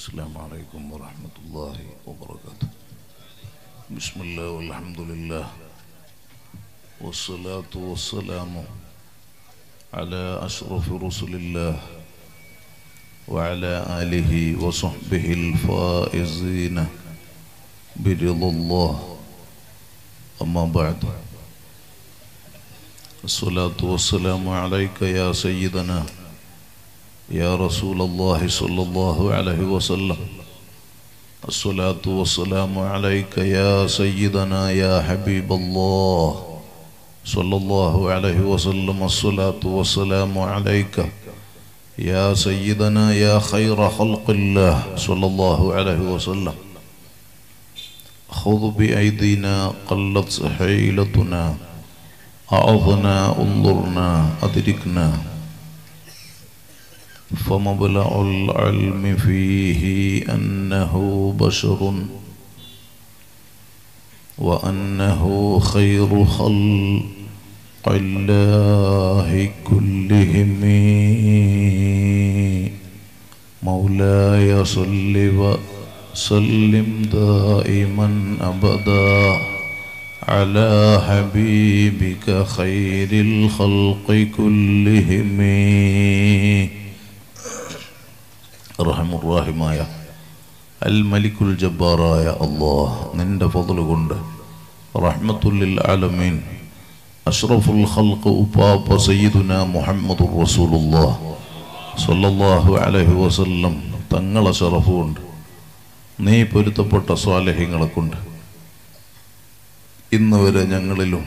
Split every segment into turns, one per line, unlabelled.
السلام عليكم ورحمة الله وبركاته بسم الله والحمد لله والصلاة والسلام على أشرف رسل الله وعلى آله وصحبه الفائزين برضا الله أما بعد الصلاة والسلام عليك يا سيدنا يا رسول الله صلى الله عليه وسلم الصلاة والسلام عليك يا سيدنا يا حبيب الله صلى الله عليه وسلم الصلاة والسلام عليك يا سيدنا يا خير خلق الله صلى الله عليه وسلم خذ بأيدينا قلت حيلتنا أعظنا انظرنا أدركنا فمبلغ العلم فيه أنه بشر وأنه خير خلق الله كلهم مولاي صل وسلم دائما أبدا على حبيبك خير الخلق كلهم റഹമുറാഹിമായ അൽ മലിക്കുൽ ജബ്ബാറായ അള്ളാഹ് നിന്റെ ഫضل കൊണ്ട് റഹ്മത്തുല്ലിൽ ആലമീൻ അഷ്റഫുൽ ഖൽഖ് ഉപ്പാപ്പ സയ്യിദുന മുഹമ്മദുർ റസൂലുള്ളാഹ് സ്വല്ലല്ലാഹു അലൈഹി വസല്ലം തങ്ങളെ ഷറഫ് കൊണ്ട് നീ പൊരുത്തപ്പെട്ട സ്വാലഹ്യങ്ങളെ കൊണ്ട് ഇന്ന് വരെ ഞങ്ങളിലും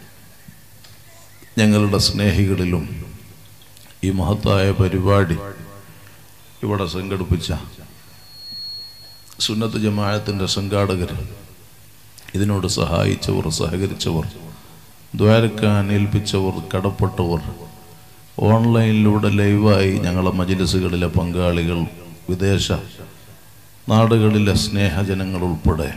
ഞങ്ങളുടെ സ്നേഹികളിലും ഈ മഹത്തായ പരിപാടി ഇവിടെ സംഘടിപ്പിച്ച സുന്നത്ത് ജമാഅത്തിൻ്റെ സംഘാടകർ ഇതിനോട് സഹായിച്ചവർ സഹകരിച്ചവർ ദ്വാരക്കാൻ ഏൽപ്പിച്ചവർ കടപ്പെട്ടവർ ഓൺലൈനിലൂടെ ലൈവായി ഞങ്ങളെ മജിലിസുകളിലെ പങ്കാളികൾ വിദേശ നാടുകളിലെ സ്നേഹജനങ്ങൾ ഉൾപ്പെടെ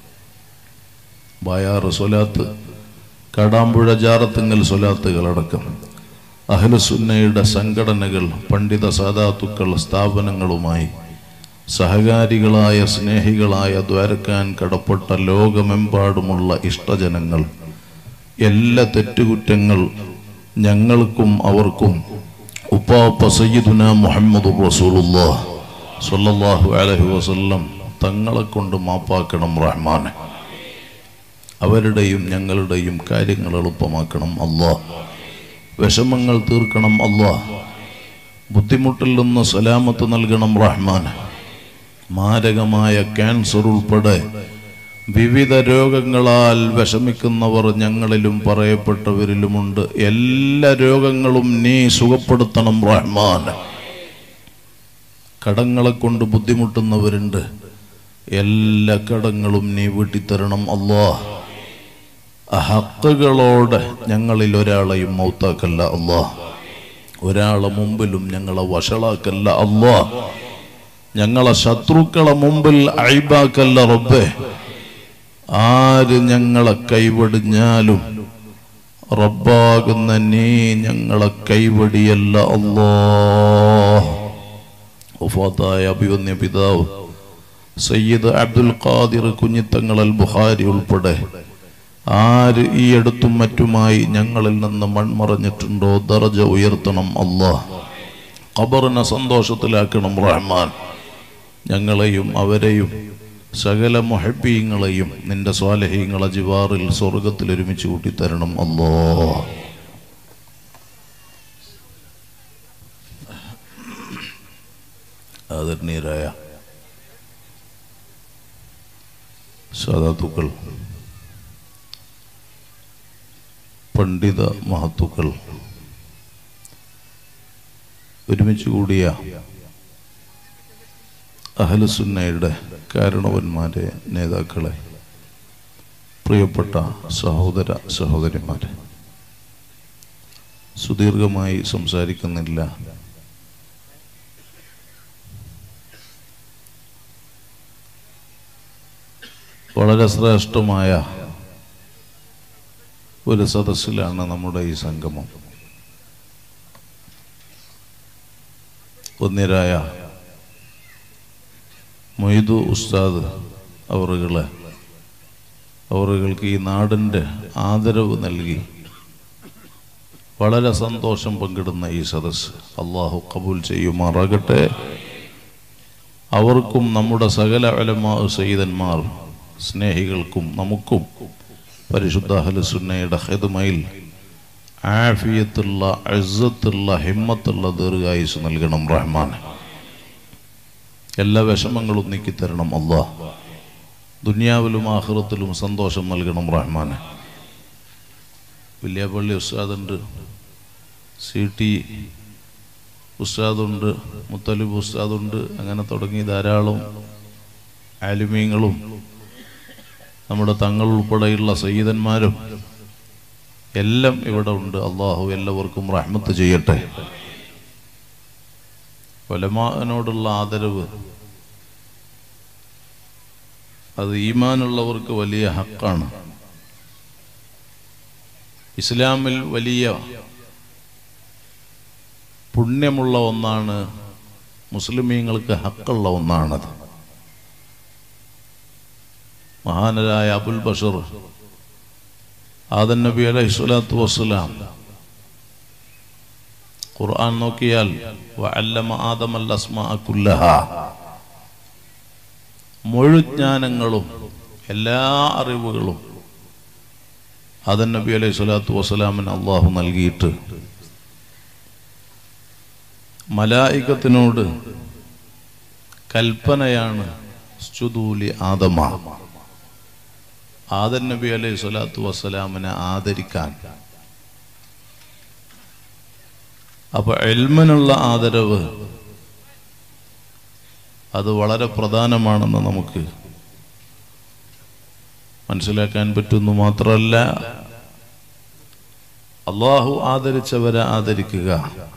ബായാറ് സ്വലാത്ത് കടാമ്പുഴ ജാറത്തുങ്ങൽ സ്വലാത്തുകളടക്കം അഹ്ലുസുന്നയുടെ സംഘടനകൾ പണ്ഡിത സാധാത്തുക്കൾ സ്ഥാപനങ്ങളുമായി സഹകാരികളായ സ്നേഹികളായ ദ്വാരക്കാൻ കടപ്പെട്ട ലോകമെമ്പാടുമുള്ള ഇഷ്ടജനങ്ങൾ എല്ലാ തെറ്റുകുറ്റങ്ങൾ ഞങ്ങൾക്കും അവർക്കും ഉപ്പാപ്പ സയ്യിദുന മുഹമ്മദ് റസൂലുല്ലാഹ് സല്ലല്ലാഹു അലൈഹി വസല്ലം തങ്ങളെ കൊണ്ട് മാപ്പാക്കണം റഹ്മാനെ അവരുടെയും ഞങ്ങളുടെയും കാര്യങ്ങൾ എളുപ്പമാക്കണം അള്ളാഹ് വിഷമങ്ങൾ തീർക്കണം അള്ളാ ബുദ്ധിമുട്ടിൽ നിന്ന് സലാമത്ത് നൽകണം റഹ്മാൻ മാരകമായ ക്യാൻസർ ഉൾപ്പെടെ വിവിധ രോഗങ്ങളാൽ വിഷമിക്കുന്നവർ ഞങ്ങളിലും പറയപ്പെട്ടവരിലുമുണ്ട് എല്ലാ രോഗങ്ങളും നീ സുഖപ്പെടുത്തണം റഹ്മാൻ കടങ്ങളെ കൊണ്ട് ബുദ്ധിമുട്ടുന്നവരുണ്ട് എല്ലാ കടങ്ങളും നീ വീട്ടിത്തരണം അള്ളാഹ് ഹക്കുകളോടെ ഞങ്ങളിൽ ഒരാളെയും മൗത്താക്കല്ല അള്ളാ ഒരാളെ മുമ്പിലും ഞങ്ങളെ വഷളാക്കല്ല അള്ളാ ഞങ്ങളെ ശത്രുക്കളെ മുമ്പിൽ അഴിബാക്കല്ല റബ്ബേ ആര് ഞങ്ങളെ കൈവടിഞ്ഞാലും റബ്ബാകുന്ന നീ ഞങ്ങളെ കൈവടിയല്ല അള്ളാ ഉഫാത്തായ അഭിവന്യ പിതാവ് സയ്യിദ് അബ്ദുൽ ഖാദിർ കുഞ്ഞിത്തങ്ങൾ അൽ ബുഖാരി ഉൾപ്പെടെ ആര് ഈ അടുത്തും മറ്റുമായി ഞങ്ങളിൽ നിന്ന് മൺമറഞ്ഞിട്ടുണ്ടോ ദറജ ഉയർത്തണം അള്ളാഹ് ഖബറിനെ സന്തോഷത്തിലാക്കണം റഹ്മാൻ ഞങ്ങളെയും അവരെയും സകല മൊഹബീങ്ങളെയും നിന്റെ സ്വാലഹീങ്ങളെ ജിവാറിൽ സ്വർഗത്തിൽ ഒരുമിച്ച് കൂട്ടിത്തരണം അല്ലോ ആദരണീയരായ സാധാത്തുക്കൾ പണ്ഡിത മഹത്തുക്കൾ ഒരുമിച്ച് കൂടിയ അഹലസുന്നയുടെ കാരണവന്മാരെ നേതാക്കളെ പ്രിയപ്പെട്ട സഹോദര സഹോദരിമാരെ സുദീർഘമായി സംസാരിക്കുന്നില്ല വളരെ ശ്രേഷ്ഠമായ ഒരു സദസ്സിലാണ് നമ്മുടെ ഈ സംഗമം ഒന്നിരായ മൊയ്തു ഉസ്താദ് അവറുകളെ അവറുകൾക്ക് ഈ നാടിൻ്റെ ആദരവ് നൽകി വളരെ സന്തോഷം പങ്കിടുന്ന ഈ സദസ്സ് അള്ളാഹു കബൂൽ ചെയ്യുമാറാകട്ടെ അവർക്കും നമ്മുടെ സകല അലമാ സയ്യിദന്മാർ സ്നേഹികൾക്കും നമുക്കും പരിശുദ്ധ ഹലസുന്നയുടെ ഹെതുമയിൽ ആഫിയത്തുള്ള അഴ്സത്തുള്ള ഹിമ്മത്തുള്ള ദീർഘായുസ് നൽകണം റഹ്മാൻ എല്ലാ വിഷമങ്ങളും നീക്കിത്തരണം അള്ളാഹ് ദുനിയാവിലും ആഹ്റത്തിലും സന്തോഷം നൽകണം റഹ്മാൻ വില്യാപ്പള്ളി ഉസ്താദുണ്ട് സി ടി ഉസ്താദുണ്ട് മുത്തലിബ് ഉസ്താദുണ്ട് അങ്ങനെ തുടങ്ങി ധാരാളം ആലിമീങ്ങളും നമ്മുടെ തങ്ങൾ ഉൾപ്പെടെയുള്ള സയ്യിദന്മാരും എല്ലാം ഇവിടെ ഉണ്ട് അള്ളാഹു എല്ലാവർക്കും റഹ്മത്ത് ചെയ്യട്ടെ ഒലമാനോടുള്ള ആദരവ് അത് ഈമാനുള്ളവർക്ക് വലിയ ഹക്കാണ് ഇസ്ലാമിൽ വലിയ പുണ്യമുള്ള ഒന്നാണ് മുസ്ലിമീങ്ങൾക്ക് ഹക്കുള്ള ഒന്നാണത് മഹാനരായ അബുൽ ബഷർ ആദൻ നബി അലൈഹി സ്വലാത്തു വസ്സലാം ഖുർആൻ നോക്കിയാൽ വഅല്ലമ ആദമൽ അസ്മാഅ കുല്ലഹ മുഴുജ്ഞാനങ്ങളും എല്ലാ അറിവുകളും ആദൻ നബി അലൈഹി സ്വലാത്തു വസ്സലാമിന് അള്ളാഹു നൽകിയിട്ട് മലായികത്തിനോട് കൽപ്പനയാണ് സ്തുതൂലി ആദമ ആദൻ നബി അലൈഹി സ്വലാത്തു വസ്സലാമിനെ ആദരിക്കാൻ അപ്പൊ എൽമനുള്ള ആദരവ് അത് വളരെ പ്രധാനമാണെന്ന് നമുക്ക് മനസ്സിലാക്കാൻ പറ്റുന്നു മാത്രമല്ല അള്ളാഹു ആദരിച്ചവരെ ആദരിക്കുക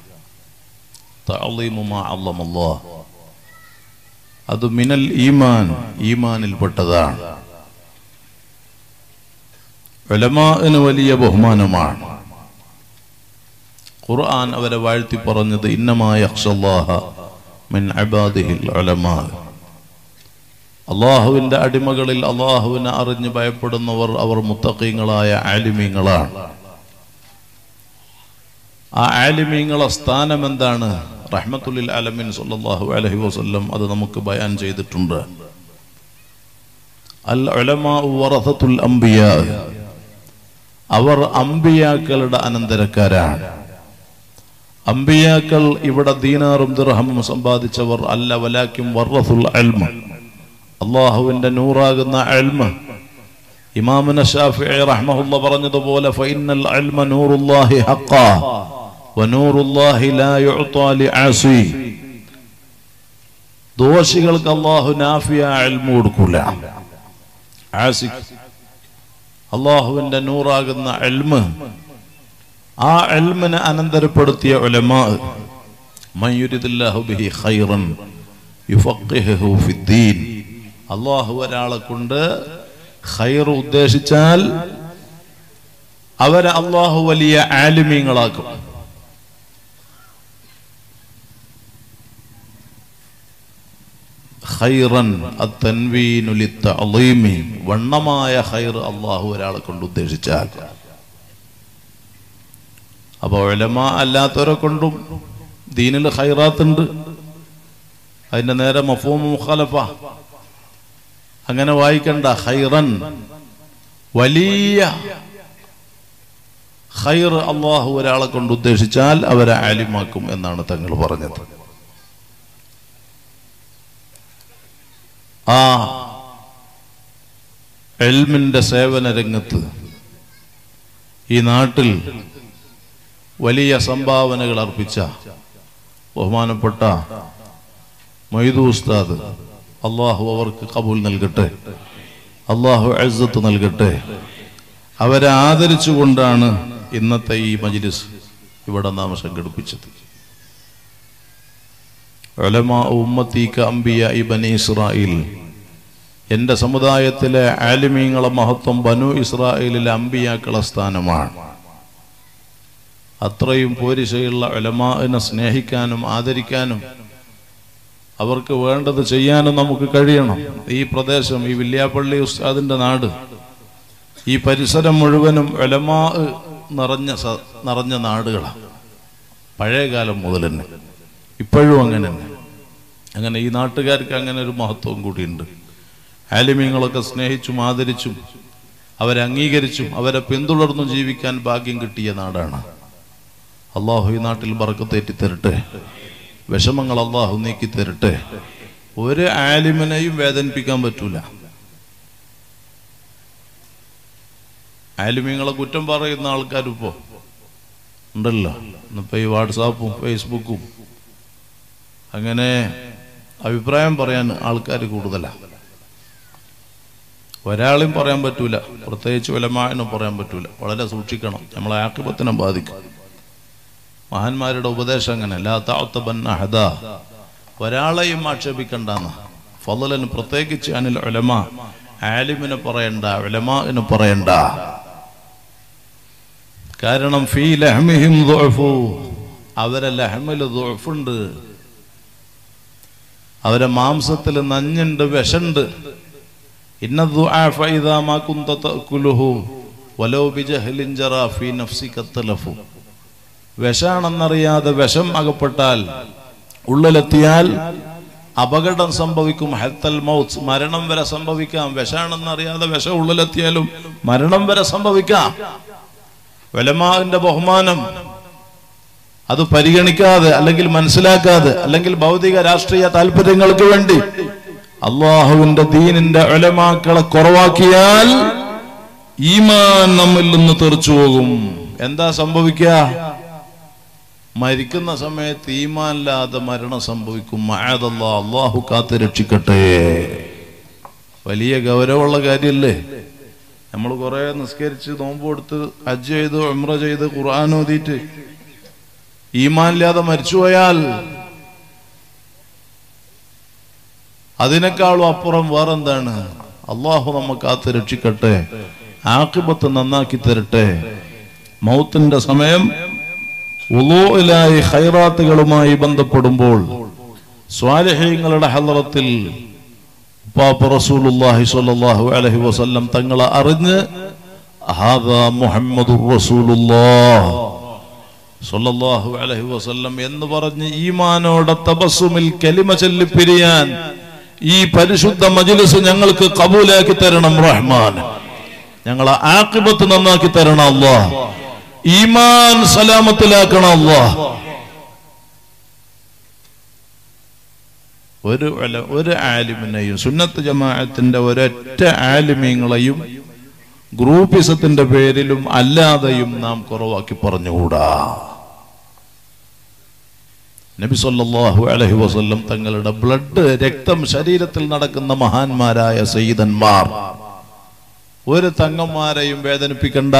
തഅളീമുമാ അള്ളമല്ലാഹ്. അത് മിനൽ ഈമാൻ ഈമാനിൽപ്പെട്ടതാണ് ഉലമാന് വലിയ ബഹുമാനമാണ് ഖുർആൻ അവരെ വാഴ്ത്തി പറഞ്ഞത് ഇന്നമായ മിൻ അബാദിഹിൽ ഉലമാ അള്ളാഹുവിന്റെ അടിമകളിൽ അള്ളാഹുവിനെ അറിഞ്ഞ് ഭയപ്പെടുന്നവർ അവർ മുത്തക്കീങ്ങളായ ആലിമീങ്ങളാണ് ആ ആലിമീങ്ങളെ സ്ഥാനം എന്താണ് റഹ്മത്തുല്ലിൽ അലമിൻ സല്ലല്ലാഹു അലൈഹി വസല്ലം അത് നമുക്ക് ബയാൻ ചെയ്തിട്ടുണ്ട് അൽ ഉലമാ വറസത്തുൽ അംബിയാ അവർ അമ്പിയാക്കളുടെ അനന്തരക്കാരാണ് അമ്പിയാക്കൾ ഇവിടെ ദീനാറും ദിർഹമും സമ്പാദിച്ചവർ അല്ല വലാക്കും വർറസുൽ അൽമ അള്ളാഹുവിന്റെ നൂറാകുന്ന അൽമ ഇമാമുന ഷാഫിഈ റഹ്മഹുല്ല പറഞ്ഞതുപോലെ ഫഇന്നൽ അൽമ നൂറുല്ലാഹി ഹഖാ വനൂറുല്ലാഹി ലാ യുഅ്താ ലിആസി ദോഷികൾക്ക് അള്ളാഹു നാഫിയ അൽമ കൊടുക്കൂല ആസിക്ക് അള്ളാഹുവിന്റെ നൂറാകുന്ന എൽമ് ആ എൽമിനെ അനന്തരപ്പെടുത്തിയ ഉലമാ മയ്യുരിദില്ലാഹു ബിഹി ഖൈറൻ യുഫഖിഹു ഫിദ്ദീൻ അള്ളാഹു ഒരാളെ കൊണ്ട് ഖൈർ ഉദ്ദേശിച്ചാൽ അവരെ അള്ളാഹു വലിയ ആലിമീങ്ങളാക്കും ഖൈറൻ അത്തൻവീനു ലിത്തഅളീമി വണ്ണമായ ഖൈർ അള്ളാഹു ഒരാളെ കൊണ്ട് ഉദ്ദേശിച്ചാൽ അപ്പോൾ ഉലമ അല്ലാത്തവരെ കൊണ്ടും ദീനിൽ ഖൈറാത്ത് ഉണ്ട് അതിന്റെ നേരെ മഫൂമ മുഖലഫ അങ്ങനെ വായിക്കണ്ട ഖൈറൻ വലിയ ഖൈർ അള്ളാഹു ഒരാളെ കൊണ്ട് ഉദ്ദേശിച്ചാൽ അവരെ ആലിമാക്കും എന്നാണ് തങ്ങൾ പറഞ്ഞത് ആ എൽമിന്റെ സേവന രംഗത്ത് ഈ നാട്ടിൽ വലിയ സംഭാവനകൾ അർപ്പിച്ച ബഹുമാനപ്പെട്ട മൊയ്തു ഉസ്താദ് അള്ളാഹു അവർക്ക് കബൂൽ നൽകട്ടെ അള്ളാഹു അഴ്സത്ത് നൽകട്ടെ അവരെ ആദരിച്ചുകൊണ്ടാണ് ഇന്നത്തെ ഈ മജ്ലിസ് ഇവിടെ നാം സംഘടിപ്പിച്ചത് ഉലമാ ഉമ്മത്തീക്ക അംബിയ ഇബനി ഇസ്രായേൽ എൻ്റെ സമുദായത്തിലെ ആലിമീങ്ങളെ മഹത്വം ബനു ഇസ്രായേലിലെ അമ്പിയാക്കളെ സ്ഥാനമാണ് അത്രയും പോരിശയുള്ള ഉലമാനെ സ്നേഹിക്കാനും ആദരിക്കാനും അവർക്ക് വേണ്ടത് ചെയ്യാനും നമുക്ക് കഴിയണം ഈ പ്രദേശം ഈ വില്യാപ്പള്ളി ഉസ്താദിന്റെ നാട് ഈ പരിസരം മുഴുവനും എലമാ നിറഞ്ഞ സ- നിറഞ്ഞ നാടുകളാണ് പഴയ കാലം മുതൽ തന്നെ ഇപ്പോഴും അങ്ങനെ തന്നെ അങ്ങനെ ഈ നാട്ടുകാർക്ക് അങ്ങനെ ഒരു മഹത്വം കൂടിയുണ്ട് ആലിമ്യങ്ങളൊക്കെ സ്നേഹിച്ചും ആദരിച്ചും അവരെ അംഗീകരിച്ചും അവരെ പിന്തുടർന്നും ജീവിക്കാൻ ഭാഗ്യം കിട്ടിയ നാടാണ് അള്ളാഹു ഈ നാട്ടിൽ ബറക്കത്തേറ്റി തരട്ടെ വിഷമങ്ങൾ അള്ളാഹു നീക്കി തരട്ടെ ഒരു ആലിമിനെയും വേദനിപ്പിക്കാൻ പറ്റൂല ആലിമ്യങ്ങളെ കുറ്റം പറയുന്ന ആൾക്കാരിപ്പോ ഉണ്ടല്ലോ ഇന്നിപ്പോ ഈ വാട്സാപ്പും ഫേസ്ബുക്കും അങ്ങനെ അഭിപ്രായം പറയാൻ ആൾക്കാർ കൂടുതലാണ് ഒരാളെയും പറയാൻ പറ്റൂല പ്രത്യേകിച്ച് വിലമാനും പറയാൻ പറ്റൂല വളരെ സൂക്ഷിക്കണം നമ്മളെ ആക്രിപത്തിനെ ബാധിക്കും മഹാന്മാരുടെ ഉപദേശം അങ്ങനെ ലാ തഅത്തബന്ന അഹദ ഒരാളെയും ആക്ഷേപിക്കണ്ടെന്ന് ഫضലന് പ്രത്യേകിച്ച് അനിൽ ഉലമ ആലിമിനെ പറയണ്ട ഉലമാന് പറയണ്ട കാരണം ഫീ ലഹ്മിഹിം ദുഅഫു അവരെ ലഹമിൽ ദുഅഫുണ്ട് അവരെ മാംസത്തിൽ നഞ്ഞുണ്ട് വിഷണ്ട് ഇന്ന ദുആഫ ഇദാ മാ കുന്ത തഅകുലുഹു വലൗ ബിജഹ്ലിൻ ജറാ ഫീ നഫ്സിക തലഫു വിഷാണെന്നറിയാതെ വിഷം അകപ്പെട്ടാൽ ഉള്ളിലെത്തിയാൽ അപകടം സംഭവിക്കും ഹെത്തൽ മൗത്ത് മരണം വരെ സംഭവിക്കാം വിഷാണെന്നറിയാതെ വിഷം ഉള്ളിലെത്തിയാലും മരണം വരെ സംഭവിക്കാം വലമാവിന്റെ ബഹുമാനം അത് പരിഗണിക്കാതെ അല്ലെങ്കിൽ മനസ്സിലാക്കാതെ അല്ലെങ്കിൽ ഭൗതിക രാഷ്ട്രീയ താല്പര്യങ്ങൾക്ക് വേണ്ടി അള്ളാഹുവിന്റെ ദീനിന്റെ ഒലമാക്കളെ കുറവാക്കിയാൽ ഈമാൻ നമ്മിൽ നിന്ന് തെറിച്ചു പോകും എന്താ സംഭവിക്കുക മരിക്കുന്ന സമയത്ത് ഈമാനില്ലാതെ മരണം സംഭവിക്കും മഴതല്ല അള്ളാഹു കാത്ത് രക്ഷിക്കട്ടെ വലിയ ഗൗരവമുള്ള കാര്യല്ലേ നമ്മൾ കുറെ നിസ്കരിച്ച് നോമ്പ് കൊടുത്ത് ഹജ്ജ് ചെയ്ത് ഉംറ ചെയ്ത് ഖുർആൻ ഓതിയിട്ട് ഈമാനില്ലാതെ മരിച്ചുപോയാൽ അതിനേക്കാളും അപ്പുറം വേറെന്താണ് അള്ളാഹു നമ്മ കാത്ത് രക്ഷിക്കട്ടെ ആക്കിബത്ത് നന്നാക്കി തരട്ടെ മൗത്തിന്റെ സമയം ഉളൂലായി ഹൈറാത്തുകളുമായി ബന്ധപ്പെടുമ്പോൾ സ്വാലഹ്യങ്ങളുടെ ഹലറത്തിൽ ഉപ്പാപ്പ റസൂലുള്ളാഹി സ്വല്ലല്ലാഹു അലൈഹി വസല്ലം തങ്ങളെ അറിഞ്ഞ് ഹാദാ മുഹമ്മദുർ റസൂലുള്ളാഹ് സ്വല്ലല്ലാഹു അലൈഹി വസല്ലം എന്ന് പറഞ്ഞ് ഈമാനോടെ തബസ്സുമിൽ കലിമ ചൊല്ലി പിരിയാൻ ഈ പരിശുദ്ധ മജ്ലിസ് ഞങ്ങൾക്ക് കബൂലാക്കി തരണം റഹ്മാൻ ഞങ്ങളെ ആക്കിബത്ത് നന്നാക്കി തരണം അല്ലാഹ് ഈമാൻ സലാമത്തിലാക്കണം അല്ലാഹ് ഒരു ഉല- ഒരു ആലിമിനെയും സുന്നത്ത് ജമാഅത്തിന്റെ ഒരൊറ്റ ആലിമീങ്ങളെയും ഗ്രൂപ്പിസത്തിന്റെ പേരിലും അല്ലാതെയും നാം കുറവാക്കി പറഞ്ഞുകൂടാ നബി സല്ലല്ലാഹു അലൈഹി വസല്ലം തങ്ങളുടെ ബ്ലഡ് രക്തം ശരീരത്തിൽ നടക്കുന്ന മഹാന്മാരായ സയ്യിദന്മാർ ഒരു തങ്ങന്മാരെയും വേദനിപ്പിക്കണ്ട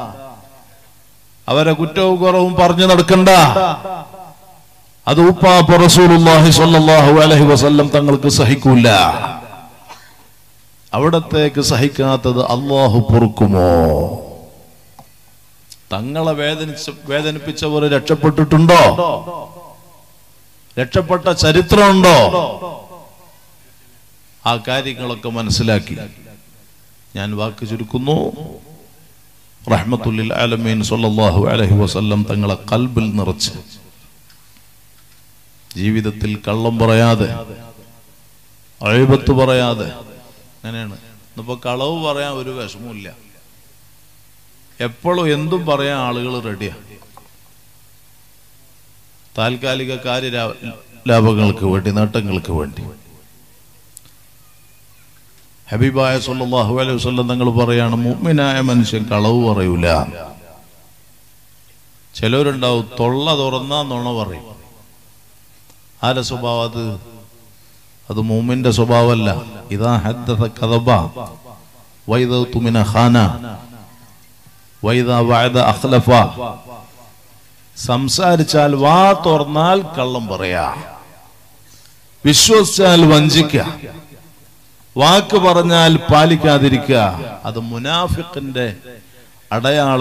അവരെ കുറ്റവും കുറവും പറഞ്ഞു നടക്കണ്ട അത് ഉപ്പാപ്പ റസൂലുള്ളാഹി സ്വല്ലല്ലാഹു അലൈഹി വസല്ലം തങ്ങൾക്ക് സഹിക്കൂല അവിടത്തേക്ക് സഹിക്കാത്തത് അള്ളാഹു പൊറുക്കുമോ തങ്ങളെ വേദനിച്ച വേദനിപ്പിച്ചവർ രക്ഷപ്പെട്ടിട്ടുണ്ടോ രക്ഷപ്പെട്ട ചരിത്രമുണ്ടോ ആ കാര്യങ്ങളൊക്കെ മനസ്സിലാക്കി ഞാൻ വാക്ക് ചുരുക്കുന്നു റഹ്മത്തുല്ലിൽ ആലമീൻ സല്ലല്ലാഹു അലൈഹി വസല്ലം തങ്ങളെ കൽബിൽ നിറച്ച് ജീവിതത്തിൽ കള്ളം പറയാതെ അഴിബത്ത് പറയാതെ അങ്ങനെയാണ് ഇന്നിപ്പോ കളവ് പറയാൻ ഒരു വിഷമമില്ല എപ്പോഴും എന്തും പറയാൻ ആളുകൾ റെഡിയാ താൽക്കാലിക കാര്യ ലാഭങ്ങൾക്ക് വേണ്ടി നേട്ടങ്ങൾക്ക് വേണ്ടി ഹബീബായ സല്ലല്ലാഹു അലൈഹി വസല്ലം തങ്ങൾ പറയാണ് മുഅ്മിനായ മനുഷ്യൻ കളവ് പറയൂല ചിലവരുണ്ടാവും തൊള്ള തുറന്നാ നുണ പറയും ആരെ സ്വഭാവം അത് അത് മൂമിന്റെ സ്വഭാവമല്ല ഇതാ ഹദ്ദത കദബ വൈദ തുമിന ഖാന വൈദ വഅദ അഖ്ലഫ സംസാരിച്ചാൽ വാ തുറന്നാൽ കള്ളം പറയാ വിശ്വസിച്ചാൽ വഞ്ചിക്ക വാക്ക് പറഞ്ഞാൽ പാലിക്കാതിരിക്കുക അത് മുനാഫിഖിന്റെ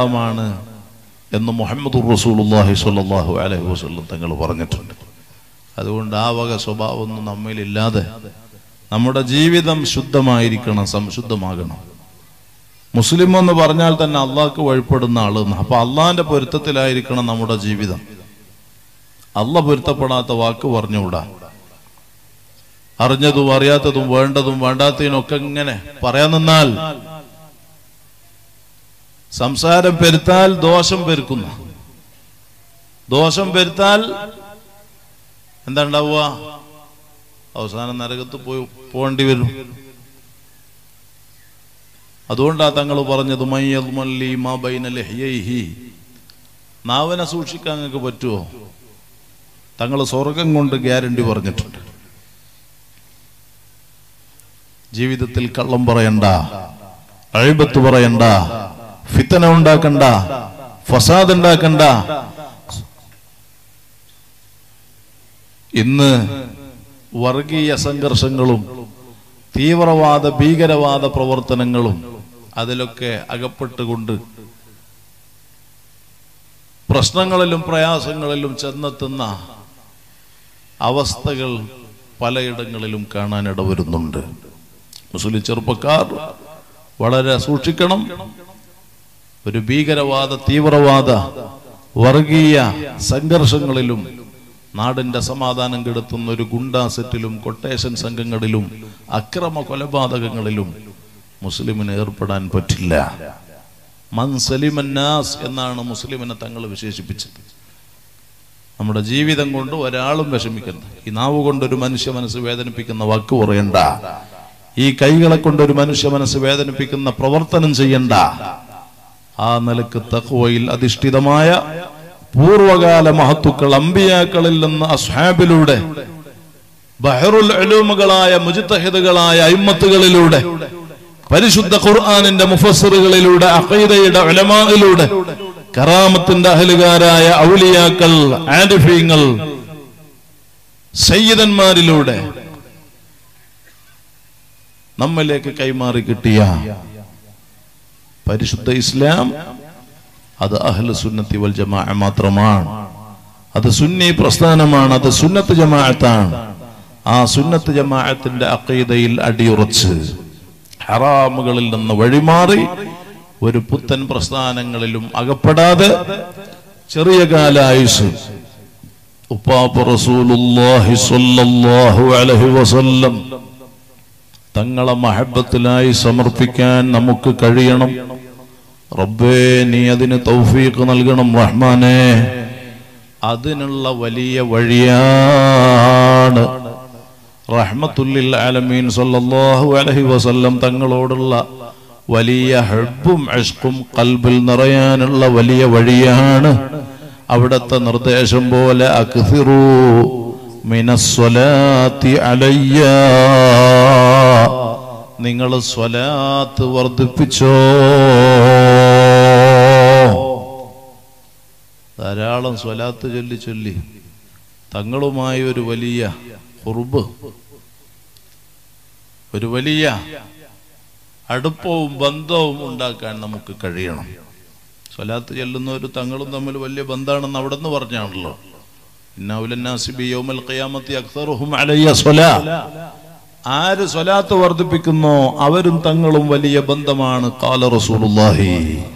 അടയാളമാണ് എന്ന് മുഹമ്മദ് റസൂലുള്ളാഹി സ്വല്ലല്ലാഹു അലൈഹി വസല്ലം തങ്ങൾ പറഞ്ഞിട്ടുണ്ട് അതുകൊണ്ട് ആ വക സ്വഭാവമൊന്നും നമ്മിലില്ലാതെ നമ്മുടെ ജീവിതം ശുദ്ധമായിരിക്കണം സംശുദ്ധമാകണം മുസ്ലിം എന്ന് പറഞ്ഞാൽ തന്നെ അള്ളാഹ്ക്ക് വഴിപ്പെടുന്ന ആളെന്ന് അപ്പൊ അള്ളാഹിന്റെ പൊരുത്തത്തിലായിരിക്കണം നമ്മുടെ ജീവിതം അല്ല പൊരുത്തപ്പെടാത്ത വാക്ക് പറഞ്ഞുകൂടാ അറിഞ്ഞതും അറിയാത്തതും വേണ്ടതും വേണ്ടാത്തതിനൊക്കെ ഇങ്ങനെ പറയാൻ നിന്നാൽ സംസാരം പെരുത്താൽ ദോഷം പെരുക്കുന്ന ദോഷം പെരുത്താൽ എന്താ ഉണ്ടാവുക അവസാനം നരകത്ത് പോയി പോകേണ്ടി വരും അതുകൊണ്ടാ തങ്ങൾ പറഞ്ഞത് മയ്യദ്മല്ലി മാ ബൈന ലഹ്യൈഹി നാവനെ സൂക്ഷിക്കാൻ നിങ്ങൾക്ക് പറ്റുമോ തങ്ങൾ സ്വർഗം കൊണ്ട് ഗ്യാരണ്ടി പറഞ്ഞിട്ടുണ്ട് ജീവിതത്തിൽ കള്ളം പറയണ്ട അഴിബത്ത് പറയണ്ട ഫിത്തന ഉണ്ടാക്കണ്ട ഫസാദ് ഉണ്ടാക്കണ്ട ഇന്ന് വർഗീയ സംഘർഷങ്ങളും തീവ്രവാദ ഭീകരവാദ പ്രവർത്തനങ്ങളും അതിലൊക്കെ അകപ്പെട്ടുകൊണ്ട് പ്രശ്നങ്ങളിലും പ്രയാസങ്ങളിലും ചെന്നെത്തുന്ന അവസ്ഥകൾ പലയിടങ്ങളിലും കാണാൻ ഇടവരുന്നുണ്ട് മുസ്ലിം ചെറുപ്പക്കാർ വളരെ സൂക്ഷിക്കണം ഒരു ഭീകരവാദ തീവ്രവാദ വർഗീയ സംഘർഷങ്ങളിലും നാടിന്റെ സമാധാനം കെടുത്തുന്ന ഒരു ഗുണ്ടാസെറ്റിലും കൊട്ടേഷൻ സംഘങ്ങളിലും അക്രമ കൊലപാതകങ്ങളിലും മുസ്ലിമിന് ഏർപ്പെടാൻ പറ്റില്ല മൻസലിമന്നാസ് എന്നാണ് മുസ്ലിമിനെ തങ്ങൾ വിശേഷിപ്പിച്ചത് നമ്മുടെ ജീവിതം കൊണ്ട് ഒരാളും വിഷമിക്കരുത് ഈ നാവ് കൊണ്ട് ഒരു മനുഷ്യ മനസ്സ് വേദനിപ്പിക്കുന്ന വാക്ക് പറയണ്ട ഈ കൈകളെ കൊണ്ട് ഒരു മനുഷ്യ മനസ്സ് വേദനിപ്പിക്കുന്ന പ്രവർത്തനം ചെയ്യണ്ട ആ നിലക്ക് തഖ്വയിൽ അധിഷ്ഠിതമായ പൂർവകാല മഹത്തുക്കൾ അമ്പിയാക്കളിൽ നിന്ന് അസ്ഹാബിലൂടെ ബഹറുൽ അലൂമുകളായ മുജിത്തഹിദുകളായ അയിമത്തുകളിലൂടെ പരിശുദ്ധ ഖുർആാനിന്റെ മുഫസ്സിറുകളിലൂടെ അഖീദയുടെ ഉലമായിലൂടെ കറാമത്തിന്റെ അഹലുകാരായ ഔലിയാക്കൾ ആരിഫീങ്ങൾ സയ്യിദന്മാരിലൂടെ നമ്മിലേക്ക് കൈമാറി കിട്ടിയ പരിശുദ്ധ ഇസ്ലാം അത് അഹ്ല സുന്നത്തി വൽ ജമാ മാത്രമാണ് അത് സുന്നി പ്രസ്ഥാനമാണ് അത് സുന്നത്ത് ജമാഅത്താണ് ആ സുന്നത്ത് ജമാഅത്തിന്റെ അക്കീദയിൽ അടിയുറച്ച് ഹറാമുകളിൽ നിന്ന് വഴിമാറി ഒരു പുത്തൻ പ്രസ്ഥാനങ്ങളിലും അകപ്പെടാതെ ചെറിയ കാലായുസ് ഉപ്പാപ്പ റസൂലുള്ളാഹി സ്വല്ലല്ലാഹു അലൈഹി വസല്ലം തങ്ങളെ മഹബത്തിലായി സമർപ്പിക്കാൻ നമുക്ക് കഴിയണം റബ്ബേ നീ അതിന് തൗഫീഖ് നൽകണം റഹ്മാനെ അതിനുള്ള വലിയ വഴിയാണ് റഹ്മത്തുല്ലിൽ ആലമീൻ സല്ലല്ലാഹു അലൈഹി വസല്ലം തങ്ങളോടുള്ള വലിയ ഹെബും അഷ്കും കൽബിൽ നിറയാനുള്ള വലിയ വഴിയാണ് അവിടുത്തെ നിർദ്ദേശം പോലെ അക്സിറൂ മിനസ്വലാത്തി അലയ്യ നിങ്ങൾ സ്വലാത്ത് വർദ്ധിപ്പിച്ചോ ധാരാളം സ്വലാത്ത് ചൊല്ലി ചൊല്ലി തങ്ങളുമായി ഒരു വലിയ കുറുബ് ഒരു വലിയ അടുപ്പവും ബന്ധവും ഉണ്ടാക്കാൻ നമുക്ക് കഴിയണം സ്വലാത്ത് ചെല്ലുന്ന ഒരു തങ്ങളും തമ്മിൽ വലിയ ബന്ധമാണെന്ന് അവിടെ നിന്ന് പറഞ്ഞാണല്ലോ ഇന്നൗലന്നാസിബി യൗമൽ ഖിയാമത്തി അക്സറുഹും അലയ്യ സ്വലാ ആര് സ്വലാത്ത് വർദ്ധിപ്പിക്കുന്നോ അവരും തങ്ങളും വലിയ ബന്ധമാണ് കാല റസൂലുള്ളാഹി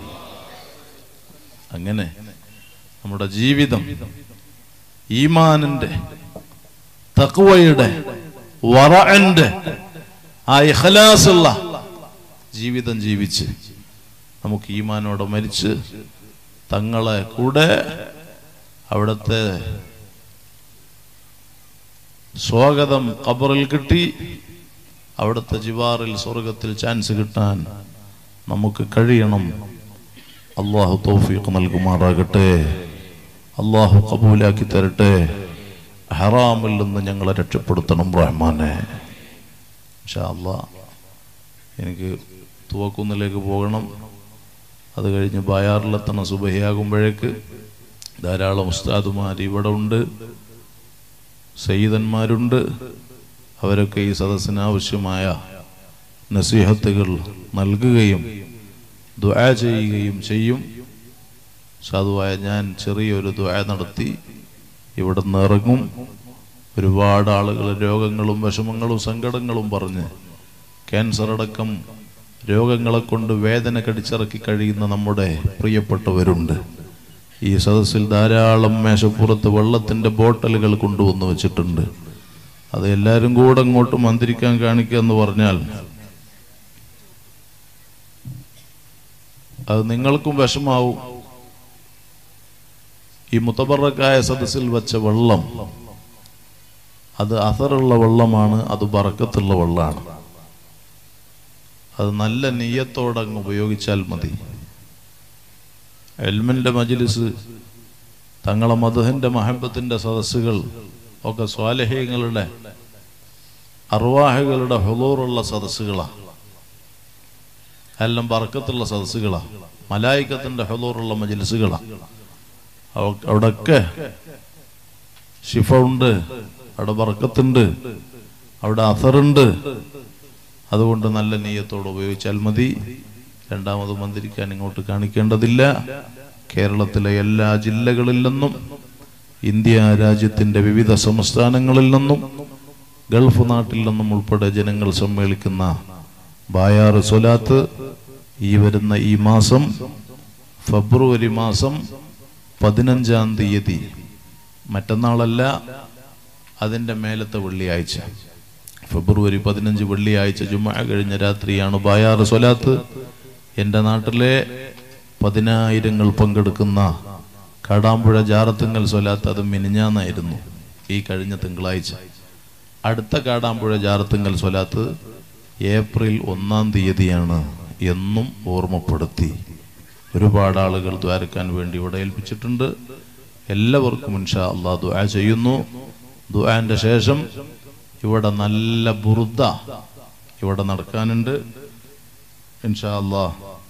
അങ്ങനെ നമ്മുടെ ജീവിതം ഈമാനിന്റെ തക്വയുടെ വറന്റെ ആ ഇഖലാസുള്ള ജീവിതം ജീവിച്ച് നമുക്ക് ഈമാനോടെ മരിച്ച് തങ്ങളെ കൂടെ അവിടുത്തെ സ്വാഗതം ഖബറിൽ കിട്ടി അവിടുത്തെ ജിവാറിൽ സ്വർഗത്തിൽ ചാൻസ് കിട്ടാൻ നമുക്ക് കഴിയണം അള്ളാഹു തൗഫീഖ് നൽകുമാറാകട്ടെ അള്ളാഹു കബൂലാക്കി തരട്ടെ ഹറാമിൽ നിന്ന് ഞങ്ങളെ രക്ഷപ്പെടുത്തണം റഹ്മാനെ ഇൻഷാ അള്ളാ എനിക്ക് തുവക്കുന്നിലേക്ക് പോകണം അത് കഴിഞ്ഞ് ബായാറിലെത്തണം സുബഹിയാകുമ്പോഴേക്ക് ധാരാളം ഉസ്താദുമാർ ഇവിടെ ഉണ്ട് സയ്യിദന്മാരുണ്ട് അവരൊക്കെ ഈ സദസ്സിന് ആവശ്യമായ നസീഹത്തുകൾ നൽകുകയും ദുആ ചെയ്യുകയും ചെയ്യും സാധുവായ ഞാൻ ചെറിയൊരു ദുആ നടത്തി ഇവിടെ നിന്ന് ഇറങ്ങും ഒരുപാട് ആളുകൾ രോഗങ്ങളും വിഷമങ്ങളും സങ്കടങ്ങളും പറഞ്ഞ് ക്യാൻസർ അടക്കം രോഗങ്ങളെ കൊണ്ട് വേദന കടിച്ചിറക്കി കഴിയുന്ന നമ്മുടെ പ്രിയപ്പെട്ടവരുണ്ട് ഈ സദസ്സിൽ ധാരാളം മേശപ്പുറത്ത് വെള്ളത്തിൻ്റെ ബോട്ടലുകൾ കൊണ്ടുവന്ന് വെച്ചിട്ടുണ്ട് അത് എല്ലാവരും കൂടെ അങ്ങോട്ട് മന്ത്രിക്കാൻ കാണിക്കുക എന്ന് പറഞ്ഞാൽ അത് നിങ്ങൾക്കും വിഷമാവും ഈ മുത്തബറക്കായ സദസ്സിൽ വെച്ച വെള്ളം അത് അസറുള്ള വെള്ളമാണ് അത് ബറക്കത്തുള്ള വെള്ളമാണ് അത് നല്ല നെയ്യത്തോടെ അങ്ങ് ഉപയോഗിച്ചാൽ മതി എൽമിൻ്റെ മജിലിസ് തങ്ങളെ മധുഹിൻ്റെ മഹബത്തിൻ്റെ സദസ്സുകൾ ഒക്കെ സ്വാലഹ്യങ്ങളുടെ അർവാഹകളുടെ ഹുളൂറുള്ള സദസ്സുകളാണ് എല്ലാം ബർക്കത്തുള്ള സദസ്സുകളാണ് മലായിക്കത്തിൻ്റെ ഹുളൂറുള്ള മജിലിസുകളാണ് അവിടൊക്കെ ഷിഫ ഉണ്ട് അവിടെ ബർക്കത്തുണ്ട് അവിടെ അസറുണ്ട് അതുകൊണ്ട് നല്ല നെയ്യത്തോട് ഉപയോഗിച്ചാൽ മതി രണ്ടാമത് മന്ത്രിക്കാൻ ഇങ്ങോട്ട് കാണിക്കേണ്ടതില്ല കേരളത്തിലെ എല്ലാ ജില്ലകളിൽ നിന്നും ഇന്ത്യ രാജ്യത്തിന്റെ വിവിധ സംസ്ഥാനങ്ങളിൽ നിന്നും ഗൾഫ് നാട്ടിൽ നിന്നും ഉൾപ്പെടെ ജനങ്ങൾ സമ്മേളിക്കുന്ന ബായാറ് സ്വലാത്ത് ഈ വരുന്ന ഈ മാസം ഫെബ്രുവരി മാസം പതിനഞ്ചാം തീയതി മറ്റന്നാളല്ല അതിൻ്റെ മേലത്തെ വെള്ളിയാഴ്ച ഫെബ്രുവരി പതിനഞ്ച് വെള്ളിയാഴ്ച ജുമ കഴിഞ്ഞ രാത്രിയാണ് ബായാറ് സ്വലാത്ത് എൻ്റെ നാട്ടിലെ പതിനായിരങ്ങൾ പങ്കെടുക്കുന്ന കാടാമ്പുഴ ജാറത്തുങ്ങൽ സ്വലാത്ത് അത് മിനിഞ്ഞാന്നായിരുന്നു ഈ കഴിഞ്ഞ തിങ്കളാഴ്ച അടുത്ത കാടാമ്പുഴ ജാറത്തുങ്ങൽ സ്വലാത്ത് ഏപ്രിൽ ഒന്നാം തീയതിയാണ് എന്നും ഓർമ്മപ്പെടുത്തി ഒരുപാട് ആളുകൾ ദ്വാരക്കാൻ വേണ്ടി ഇവിടെ ഏൽപ്പിച്ചിട്ടുണ്ട് എല്ലാവർക്കും ഇൻഷാ അള്ളാഹ് ദുആ ചെയ്യുന്നു ദുആന്റെ ശേഷം ഇവിടെ നല്ല ബുറുദ ഇവിടെ നടക്കാനുണ്ട് ഇൻഷാ അള്ളാഹ്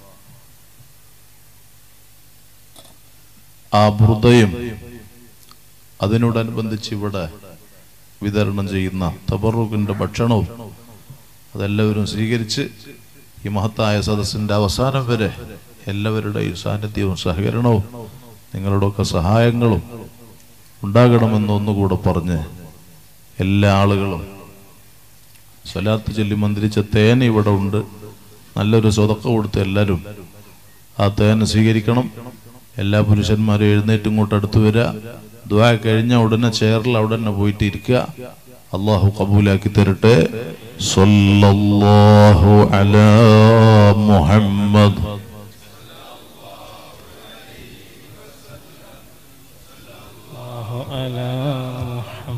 ആ ബുറുദയും അതിനോടനുബന്ധിച്ച് ഇവിടെ വിതരണം ചെയ്യുന്ന തബറുഖിന്റെ ഭക്ഷണവും അതെല്ലാവരും സ്വീകരിച്ച് ഈ മഹത്തായ സദസ്സിന്റെ അവസാനം വരെ എല്ലാവരുടെയും സാന്നിധ്യവും സഹകരണവും നിങ്ങളുടെയൊക്കെ സഹായങ്ങളും ഉണ്ടാകണമെന്ന് ഒന്നുകൂടെ പറഞ്ഞ് എല്ലാ ആളുകളും സ്വലാത്ത് ചൊല്ലി മന്ത്രിച്ച തേൻ ഇവിടെ ഉണ്ട് നല്ലൊരു സ്വതക്ക കൊടുത്ത് എല്ലാവരും ആ തേൻ സ്വീകരിക്കണം എല്ലാ പുരുഷന്മാരും എഴുന്നേറ്റ് ഇങ്ങോട്ട് അടുത്ത് വരിക ദ്വാ കഴിഞ്ഞ ഉടനെ ചെയറിൽ അവിടെ തന്നെ പോയിട്ട് ഇരിക്കുക അള്ളാഹു കബൂലാക്കി തരട്ടെ സല്ലല്ലാഹു അലാ മുഹമ്മദ്
الله على محمد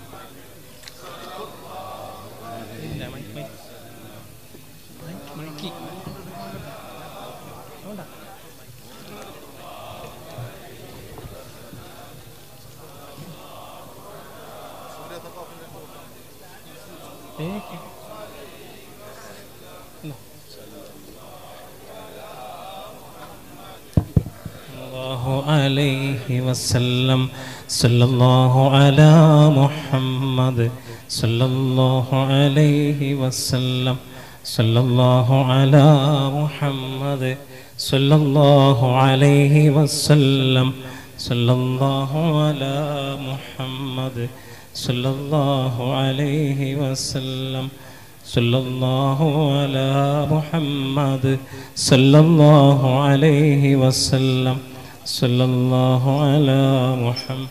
الله عليه وسلم صلى الله على محمد صلى الله عليه وسلم صلى الله على محمد صلى الله عليه وسلم صلى الله على محمد صلى الله عليه وسلم صلى الله على محمد صلى الله عليه وسلم صلى الله على محمد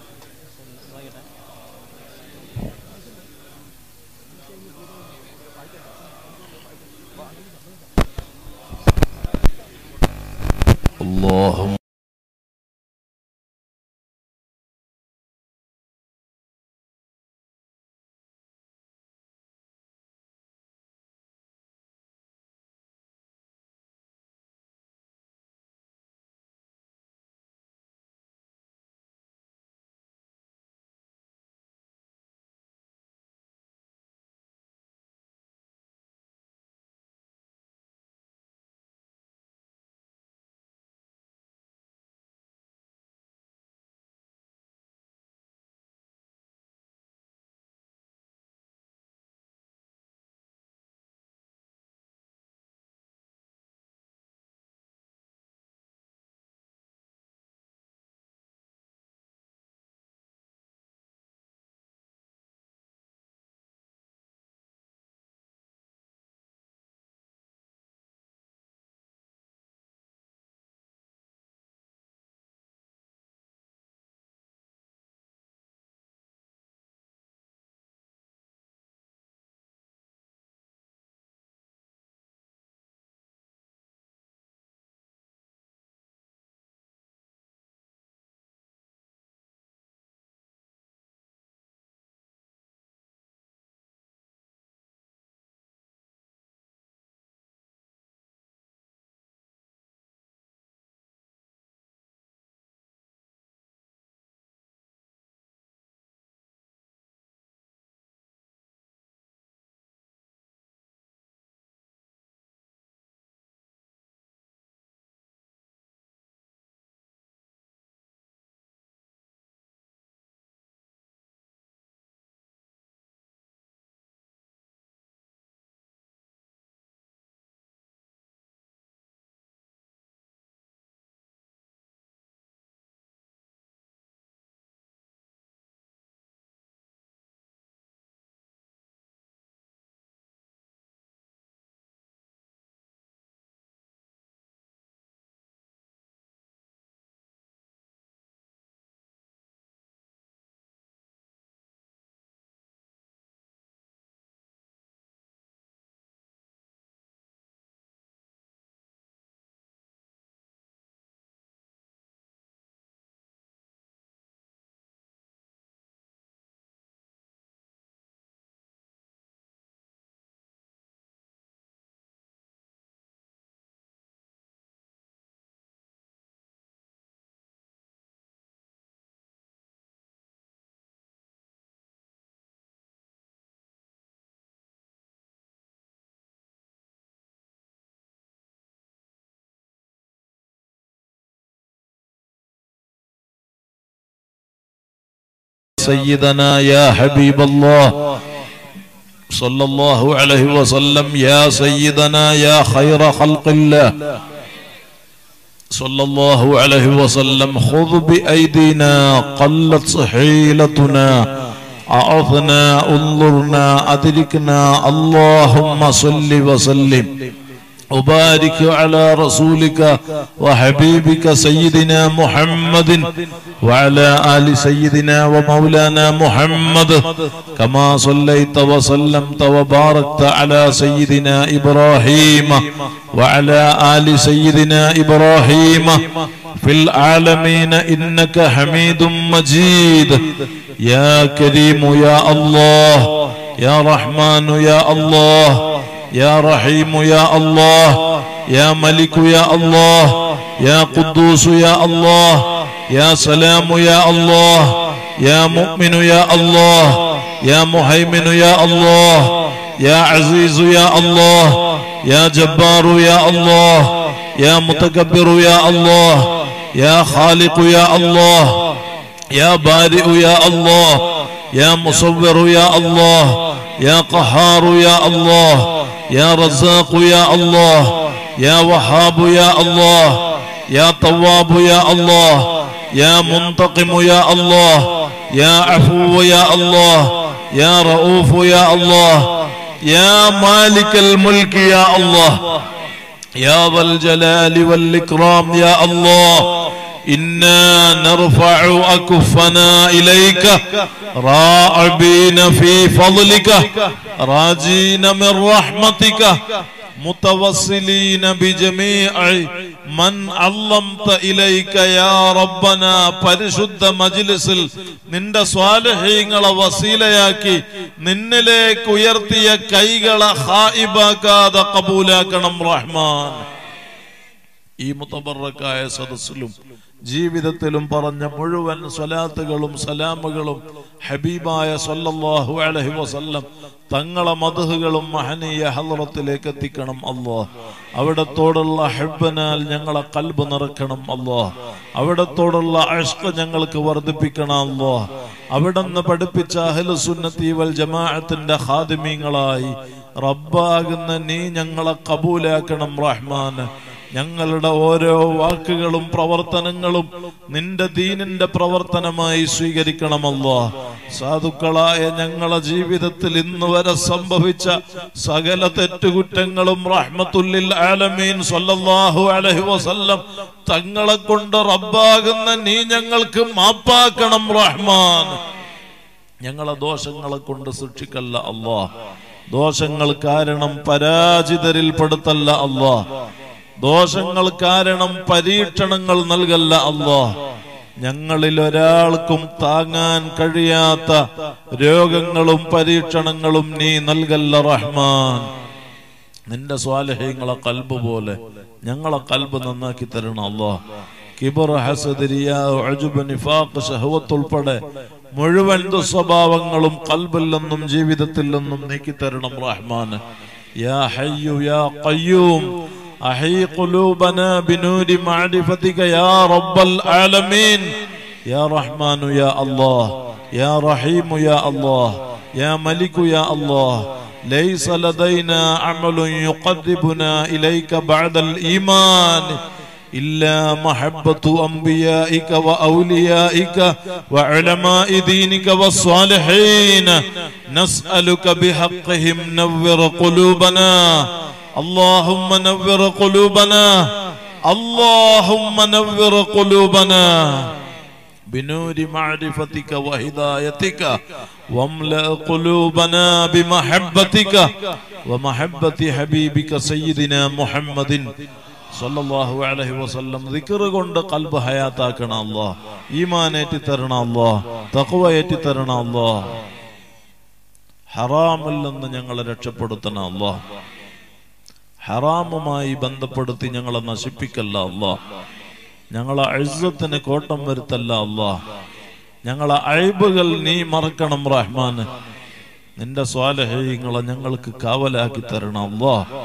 اللهم سيدنا يا حبيب الله صلى الله عليه وسلم يا سيدنا يا خير خلق الله صلى الله عليه وسلم خذ بأيدينا قلت حيلتنا أعطنا انظرنا أدركنا اللهم صل وسلم وبارك على رسولك وحبيبك سيدنا محمد وعلى آل سيدنا ومولانا محمد كما صليت وسلمت وباركت على سيدنا إبراهيم وعلى آل سيدنا إبراهيم في العالمين إنك حميد مجيد يا كريم يا الله يا رحمن يا الله يا رحيم يا الله يا ملك يا الله يا قدوس يا الله يا سلام يا الله يا مؤمن يا الله يا مهيمن يا الله يا عزيز يا الله يا جبار يا الله يا متكبر يا الله يا خالق يا الله يا بارئ يا الله يا مصور يا الله يا قهار يا الله يا رزاق يا الله يا وهاب يا الله يا طواب يا الله يا منتقم يا الله يا عفو يا الله يا رؤوف يا الله يا مالك الملك يا الله يا ذا الجلال والإكرام يا الله إنا نرفع أكفنا إليك راعبين في فضلك راجين من رحمتك متوسلين بجميع من علمت إليك يا ربنا പരിശുദ്ധ മജ്ലിസിൽ നിന്റെ സ്വാലഹ്യങ്ങളെ വസീലയാക്കി നിന്നിലേക്ക് ഉയർത്തിയ കൈകളെ ഹായിബാക്കാതെ കബൂലാക്കണം റഹ്മാൻ ഈ മുത്തബറക്കായ സദസ്സിലും ജീവിതത്തിലും പറഞ്ഞ മുഴുവൻ സ്വലാത്തുകളും സലാമുകളും ഹബീബായ സല്ലല്ലാഹു അലൈഹി വസല്ലം തങ്ങളെ മധുഹുകളും മഹനീയ ഹലറത്തിലേക്ക് എത്തിക്കണം അല്ലോ അവിടത്തോടുള്ള ഹെബനാൽ ഞങ്ങളെ കൽബ് നിറക്കണം അല്ലോ അവിടത്തോടുള്ള അഷ്ക ഞങ്ങൾക്ക് വർദ്ധിപ്പിക്കണം അല്ലോ അവിടുന്ന് പഠിപ്പിച്ച അഹ്ലുസുന്നത്തി വൽ ജമാഅത്തിന്റെ ഖാദിമീങ്ങളായി റബ്ബാകുന്ന നീ ഞങ്ങളെ കബൂലാക്കണം റഹ്മാൻ ഞങ്ങളുടെ ഓരോ വാക്കുകളും പ്രവർത്തനങ്ങളും നിന്റെ ദീനിന്റെ പ്രവർത്തനമായി സ്വീകരിക്കണമല്ലോ സാധുക്കളായ ഞങ്ങളെ ജീവിതത്തിൽ ഇന്ന് വരെ സംഭവിച്ച സകല തെറ്റുകുറ്റങ്ങളും റഹ്മത്തുല്ലിൽ ആലമീൻ സല്ലല്ലാഹു അലൈഹി വസല്ലം തങ്ങളെ കൊണ്ട് റബ്ബാകുന്ന നീ ഞങ്ങൾക്ക് മാപ്പാക്കണം റഹ്മാൻ ഞങ്ങളെ ദോഷങ്ങളെ കൊണ്ട് സൂക്ഷിക്കല്ല അല്ലാ ദോഷങ്ങൾ കാരണം പരാജിതരിൽ പെടുത്തല്ല അല്ലാ ദോഷങ്ങൾ കാരണം പരീക്ഷണങ്ങൾ നൽകല്ല അല്ലാ ഞങ്ങളിൽ ഒരാൾക്കും താങ്ങാൻ കഴിയാത്ത രോഗങ്ങളും പരീക്ഷണങ്ങളും നീ നൽകല്ല റഹ്മാൻ നിന്റെ സ്വാലഹ്യങ്ങളെ കൽബ് പോലെ ഞങ്ങളെ കൽബ് നന്നാക്കി തരണം അല്ലാ കിബർ ഹസദ് റിയാ ഉജ്ബ് നിഫാഖ് ശഹവത്ത് ഉൾപ്പെടെ മുഴുവൻ ദുസ്വഭാവങ്ങളും കൽബിൽ നിന്നും ജീവിതത്തിൽ നിന്നും നീക്കി തരണം റഹ്മാൻ യാ ഹയ്യു യാ ഖയ്യൂം أحي قلوبنا بنور معرفتك يا رب العالمين يا رحمن يا الله يا رحيم يا الله يا ملك يا الله ليس لدينا عمل يقربنا إليك بعد الإيمان إلا محبة أنبيائك وأوليائك وعلماء دينك والصالحين نسألك بحقهم نور قلوبنا اللهم نور قلوبنا اللهم نور قلوبنا بنور معرفتك وهدايتك واملأ قلوبنا بمحبتك ومحبة حبيبك سيدنا محمد സല്ലല്ലാഹു അലൈഹി വസല്ലം ദിക്ർ കൊണ്ട് കൽബ് ഹയാത്താക്കണം അല്ലാ ഈമാൻ ഏറ്റി തരണം അല്ലാ തഖ്വ ഏറ്റി തരണം അല്ലാ ഹറാമിൽ നിന്ന് ഞങ്ങളെ രക്ഷപ്പെടുത്തണം അല്ലാ ഹറാമുമായി ബന്ധപ്പെടുത്തി ഞങ്ങളെ നശിപ്പിക്കല്ല അല്ലാ ഞങ്ങളെ അഴുസത്തിന് കോട്ടം വരുത്തല്ല അല്ലാ ഞങ്ങളെ അഴിബുകൾ നീ മറക്കണം റഹ്മാൻ നിന്റെ സ്വാലഹ്യങ്ങളെ ഞങ്ങൾക്ക് കാവലാക്കി തരണം അല്ലാ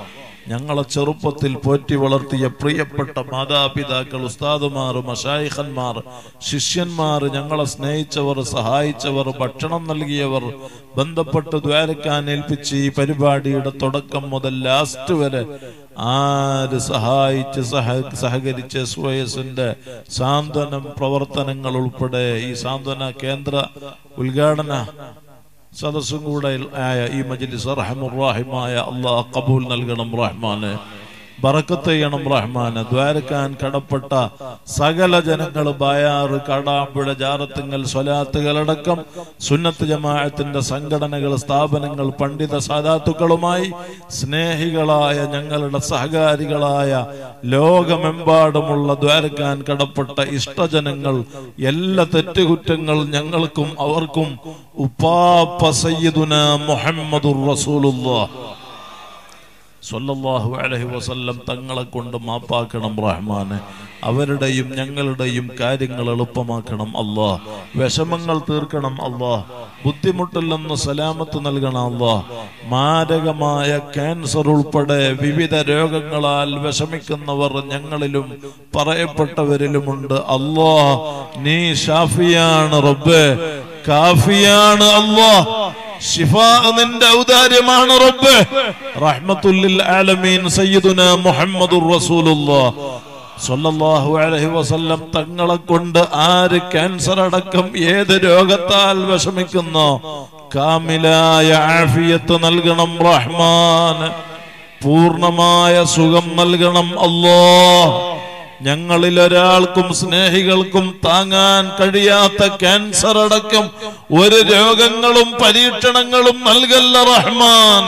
ഞങ്ങളെ ചെറുപ്പത്തിൽ പോറ്റി വളർത്തിയ പ്രിയപ്പെട്ട മാതാപിതാക്കൾ ഉസ്താദുമാർ മഷായിഖന്മാർ ശിഷ്യന്മാർ ഞങ്ങളെ സ്നേഹിച്ചവർ സഹായിച്ചവർ ഭക്ഷണം നൽകിയവർ ബന്ധപ്പെട്ട് ദ്വാരക്കാൻ ഏൽപ്പിച്ച് ഈ പരിപാടിയുടെ തുടക്കം മുതൽ ലാസ്റ്റ് വരെ ആര് സഹായിച്ച് സഹ സഹകരിച്ച എസ് വൈ എസിന്റെ സാന്ത്വനം പ്രവർത്തനങ്ങൾ ഉൾപ്പെടെ ഈ സാന്ത്വന കേന്ദ്ര ഉദ്ഘാടന സദസ്സും കൂടെ ആയ ഈ മജ്ലിസ് റഹമുറാഹിമായ അള്ളാഹ് കബൂൽ നൽകണം റഹ്മാന് ബറക്കത്ത് ചെയ്യണം റഹ്മാന് ദ്വാരക്കാൻ കടപ്പെട്ട സകല ജനങ്ങൾ ബായാറ് കടാമ്പുഴ ജാറത്തുങ്ങൽ സ്വലാത്തുകളടക്കം സുന്നത്ത് ജമാഅത്തിന്റെ സംഘടനകൾ സ്ഥാപനങ്ങൾ പണ്ഡിത സാധാത്തുക്കളുമായി സ്നേഹികളായ ഞങ്ങളുടെ സഹകാരികളായ ലോകമെമ്പാടുമുള്ള ദ്വാരക്കാൻ കടപ്പെട്ട ഇഷ്ടജനങ്ങൾ എല്ലാ തെറ്റുകുറ്റങ്ങൾ ഞങ്ങൾക്കും അവർക്കും ഉപ്പാപ്പ സയ്യിദുന മുഹമ്മദുർ റസൂലുള്ളാഹ് സല്ലല്ലാഹു അലൈഹി വസല്ലം തങ്ങളെ കൊണ്ട് മാപ്പാക്കണം റഹ്മാനെ അവരുടെയും ഞങ്ങളുടെയും കാര്യങ്ങൾ എളുപ്പമാക്കണം അല്ലാ വിഷമങ്ങൾ തീർക്കണം അല്ലാ ബുദ്ധിമുട്ടിൽ നിന്ന് സലാമത്ത് നൽകണം അല്ലാ മാരകമായ ക്യാൻസർ ഉൾപ്പെടെ വിവിധ രോഗങ്ങളാൽ വിഷമിക്കുന്നവർ ഞങ്ങളിലും പറയപ്പെട്ടവരിലുമുണ്ട് അല്ലാ നീ ഷാഫിയാണ് റബ്ബേ കാഫിയാണ് അല്ലാ ഷിഫ നിന്റെ ഔദാര്യമാണ് റബ്ബ് റഹ്മത്തുല്ലിൽ ആലമീൻ സയ്യിദുന മുഹമ്മദുർ റസൂലുള്ളാഹ് സല്ലല്ലാഹു അലൈഹി വസല്ലം തങ്ങളെ കൊണ്ട് ആര് ക്യാൻസർ അടക്കം ഏത് രോഗത്താൽ വിഷമിക്കുന്നോ കാമിലായ ആഫിയത്ത് നൽകണം റഹ്മാൻ പൂർണ്ണമായ സുഖം നൽകണം അല്ലാഹ് ഞങ്ങളിൽ ഒരാൾക്കും സ്നേഹികൾക്കും താങ്ങാൻ കഴിയാത്ത ക്യാൻസർ അടക്കം ഒരു രോഗങ്ങളും പരീക്ഷണങ്ങളും നൽകല്ല റഹ്മാൻ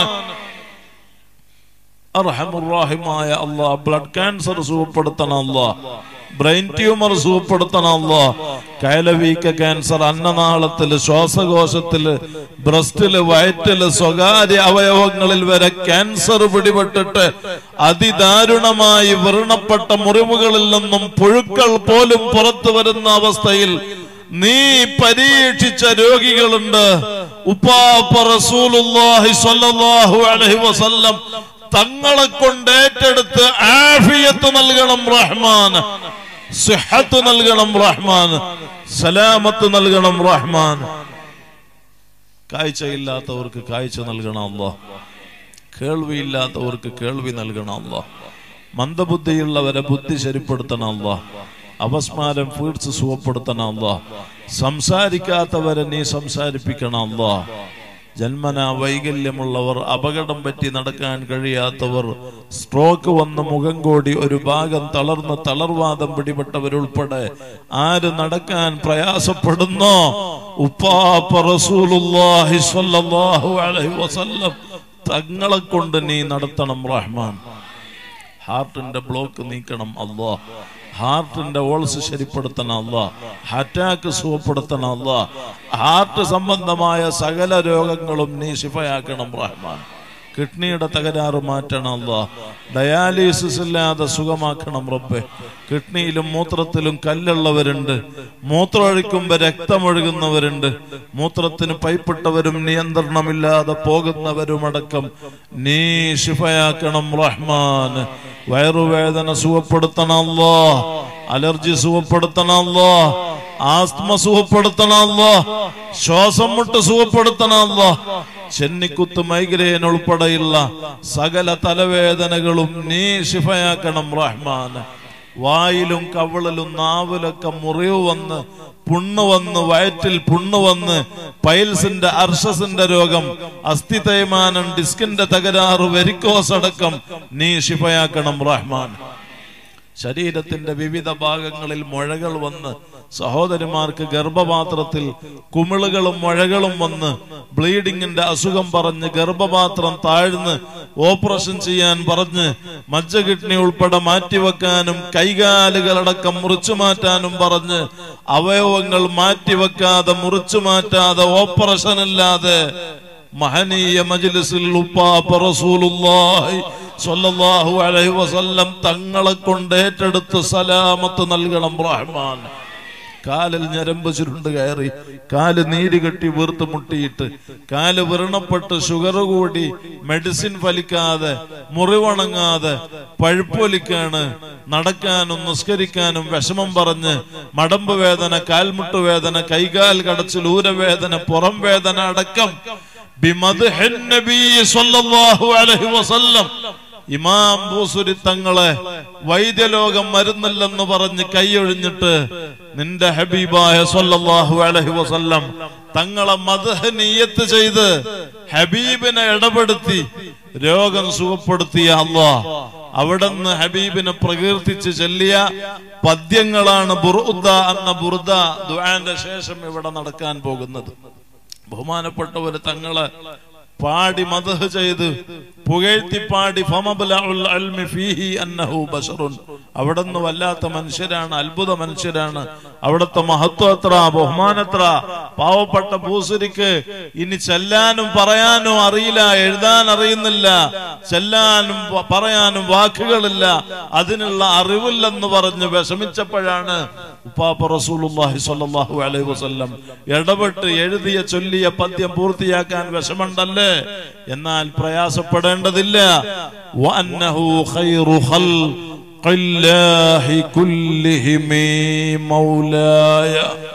അർഹമുറാഹിമായ അള്ളാഹ് ബ്ലഡ് ക്യാൻസർ സുഖപ്പെടുത്തണം അള്ളാഹ് ബ്രെയിൻ ട്യൂമർ സുഖപ്പെടുത്തണം അള്ളാഹ് കയലവീക്ക ക്യാൻസർ അന്നനാളത്തില് ശ്വാസകോശത്തില് ബ്രസ്റ്റില് വയറ്റില് സ്വകാര്യ അവയവങ്ങളിൽ വരെ ക്യാൻസർ പിടിപെട്ടിട്ട് അതിദാരുണമായി വ്രണപ്പെട്ട മുറിവുകളിൽ നിന്നും പുഴുക്കൾ പോലും പുറത്തു വരുന്ന അവസ്ഥയിൽ നീ പരീക്ഷിച്ച രോഗികളുണ്ട് ഉപ്പാപ്പ റസൂലുള്ളാഹി സ്വല്ലല്ലാഹു അലൈഹി വസല്ലം തങ്ങളെ കൊണ്ട് ഏറ്റെടുത്ത് ആഫിയത്ത് നൽകണം റഹ്മാൻ സിഹത്ത് നൽകണം റഹ്മാൻ സലാമത്ത് നൽകണം റഹ്മാൻ കാഴ്ചയില്ലാത്തവർക്ക് കാഴ്ച നൽകണം അല്ലോ കേൾവിയില്ലാത്തവർക്ക് കേൾവി നൽകണം അല്ലോ മന്ദബുദ്ധിയുള്ളവരെ ബുദ്ധി ശരിപ്പെടുത്തണം അല്ലോ അപസ്മാരം ഫീഡ്സ് സുഖപ്പെടുത്തണം അല്ലോ സംസാരിക്കാത്തവരെ നീ സംസാരിപ്പിക്കണം അല്ലോ ജന്മന വൈകല്യമുള്ളവർ അപകടം പറ്റി നടക്കാൻ കഴിയാത്തവർ സ്ട്രോക്ക് വന്ന് മുഖം കോടി ഒരു ഭാഗം തളർന്ന് തളർവാദം പിടിപെട്ടവരുൾപ്പെടെ ആര് നടക്കാൻ പ്രയാസപ്പെടുന്നോ ഉപ്പാപ്പ റസൂലുള്ളാഹി സ്വല്ലല്ലാഹു അലൈഹി വസല്ലം തങ്ങളെ കൊണ്ട് നീ നടത്തണം റഹ്മാൻ ഹാർട്ടിന്റെ ബ്ലോക്ക് നീക്കണം അല്ലാ ഹാർട്ടിന്റെ ഓൾസ് ശരിപ്പെടുത്തണം അല്ല അറ്റാക്ക് സുഖപ്പെടുത്തണം അല്ല ഹാർട്ട് സംബന്ധമായ സകല രോഗങ്ങളും നീ ശിഫയാക്കണം റഹ്മാൻ കിഡ്നിയുടെ തകരാറ് മാറ്റണം അല്ല ഡയാലിസിസ് ഇല്ലാതെ സുഖമാക്കണം റബ്ബെ കിഡ്നിയിലും മൂത്രത്തിലും കല്ലുള്ളവരുണ്ട് മൂത്രമൊഴിക്കുമ്പോ രക്തമൊഴുകുന്നവരുണ്ട് മൂത്രത്തിന് പൈപ്പിട്ടവരും നിയന്ത്രണമില്ലാതെ പോകുന്നവരുമടക്കം നീ ശിഫയാക്കണം റഹ്മാൻ വയറുവേദന സുഖപ്പെടുത്തണമല്ലോ അലർജി സുഖപ്പെടുത്തണമല്ലോ ആസ്മ സുഖപ്പെടുത്തണമല്ലോ ശ്വാസം മുട്ട് സുഖപ്പെടുത്തണമല്ലോ ചെന്നിക്കുത്ത് മൈഗ്രേൻ ഉൾപ്പെടെയുള്ള സകല തലവേദനകളും നീ ശിഫയാക്കണം റഹ്മാൻ വായിലും കവിളിലും നാവിലൊക്കെ മുറിവ് വന്ന് പുണ്ണ് വന്ന് വയറ്റിൽ പുണ്ണ് വന്ന് പൈൽസിന്റെ അർഷസിന്റെ രോഗം അസ്ഥി തേയ്മാനം ഡിസ്കിന്റെ തകരാറ് വെരിക്കോസ് അടക്കം നീ ശിഫയാക്കണം റഹ്മാൻ ശരീരത്തിന്റെ വിവിധ ഭാഗങ്ങളിൽ മുഴകൾ വന്ന് സഹോദരിമാർക്ക് ഗർഭപാത്രത്തിൽ കുമിളുകളും മുഴകളും വന്ന് ബ്ലീഡിങ്ങിന്റെ അസുഖം പറഞ്ഞ് ഗർഭപാത്രം താഴ്ന്ന് ഓപ്പറേഷൻ ചെയ്യാൻ പറഞ്ഞ് മജ്ജ കിഡ്നി ഉൾപ്പെടെ മാറ്റിവെക്കാനും കൈകാലുകളടക്കം മുറിച്ചു മാറ്റാനും പറഞ്ഞ് അവയവങ്ങൾ മാറ്റിവെക്കാതെ മുറിച്ചു മാറ്റാതെ ഓപ്പറേഷൻ ഇല്ലാതെ മഹനീയ മജ്ലിസിൽ ഉപ്പാപ്പ റസൂലുള്ളാഹി സ്വല്ലല്ലാഹു അലൈഹി വസല്ലം തങ്ങളെ കൊണ്ട് ഏറ്റെടുത്ത് സലാമത്ത് നൽകണം റഹ്മാൻ കാലിൽ ഞരമ്പ് ചുരുണ്ട് കയറി കാല് നീര് കെട്ടി വീർത്ത് മുട്ടിയിട്ട് കാല് വ്രണപ്പെട്ട് ഷുഗർ കൂടി മെഡിസിൻ ഫലിക്കാതെ മുറിവണങ്ങാതെ പഴുപ്പൊലിക്കാണ് നടക്കാനും നിസ്കരിക്കാനും വിഷമം പറഞ്ഞ് മടമ്പ് വേദന കാൽമുട്ട് വേദന കൈകാൽ കടച്ചിൽ ഊരവേദന പുറം വേദന അടക്കം ബിമദ്ഹിൻ നബി സ്വല്ലല്ലാഹു അലൈഹി വസല്ലം ഇമാം ബൂസുരി തങ്ങളെ വൈദ്യലോകം മരുന്നില്ലെന്ന് പറഞ്ഞ് കൈയൊഴിഞ്ഞിട്ട് നിന്റെ ഹബീബായ സല്ലല്ലാഹു അലൈഹി വസല്ലം തങ്ങളെ മദ്ഹ് നിയ്യത്ത് ചെയ്ത് ഹബീബിനെ ഇടപെടുത്തി രോഗം സുഖപ്പെടുത്തിയ അള്ളാ അവിടുന്ന് ഹബീബിനെ പ്രകീർത്തിച്ച് ചെല്ലിയ പദ്യങ്ങളാണ് ബുർദ എന്ന ബുർദ ദുആന്റെ ശേഷം ഇവിടെ നടക്കാൻ പോകുന്നത് ബഹുമാനപ്പെട്ടവര് തങ്ങളെ പാടി മദഹ് ചെയ്ത് പുകഴ്ത്തി പാടി ഫമബ്ലഉൽ അൽമി ഫീഹി അന്നഹു ബശറുൻ അവിടുന്ന് വല്ലാത്ത മനുഷ്യരാണ് അത്ഭുത മനുഷ്യരാണ് അവിടുത്തെ മഹത്വം എത്ര ബഹുമാനത്ര പാവപ്പെട്ട ഭൂസുരിക്ക് ഇനി ചെല്ലാനും പറയാനും അറിയില്ല എഴുതാൻ അറിയുന്നില്ല ചെല്ലാനും പ- പറയാനും വാക്കുകളില്ല അതിനുള്ള അറിവില്ലെന്ന് പറഞ്ഞ് വിഷമിച്ചപ്പോഴാണ് ഉപ്പാപ്പ റസൂലുള്ളാഹി സ്വല്ലല്ലാഹു അലൈഹി വസല്ലം ഇടപെട്ട് എഴുതിയ ചൊല്ലിയ പദ്യം പൂർത്തിയാക്കാൻ വിഷമണ്ടല്ലേ എന്നാൽ പ്രയാസപ്പെടേണ്ടതില്ല വഅന്നഹു ഖൈറു ഖൽഖില്ലാഹി കുല്ലിഹിമി മൗലായ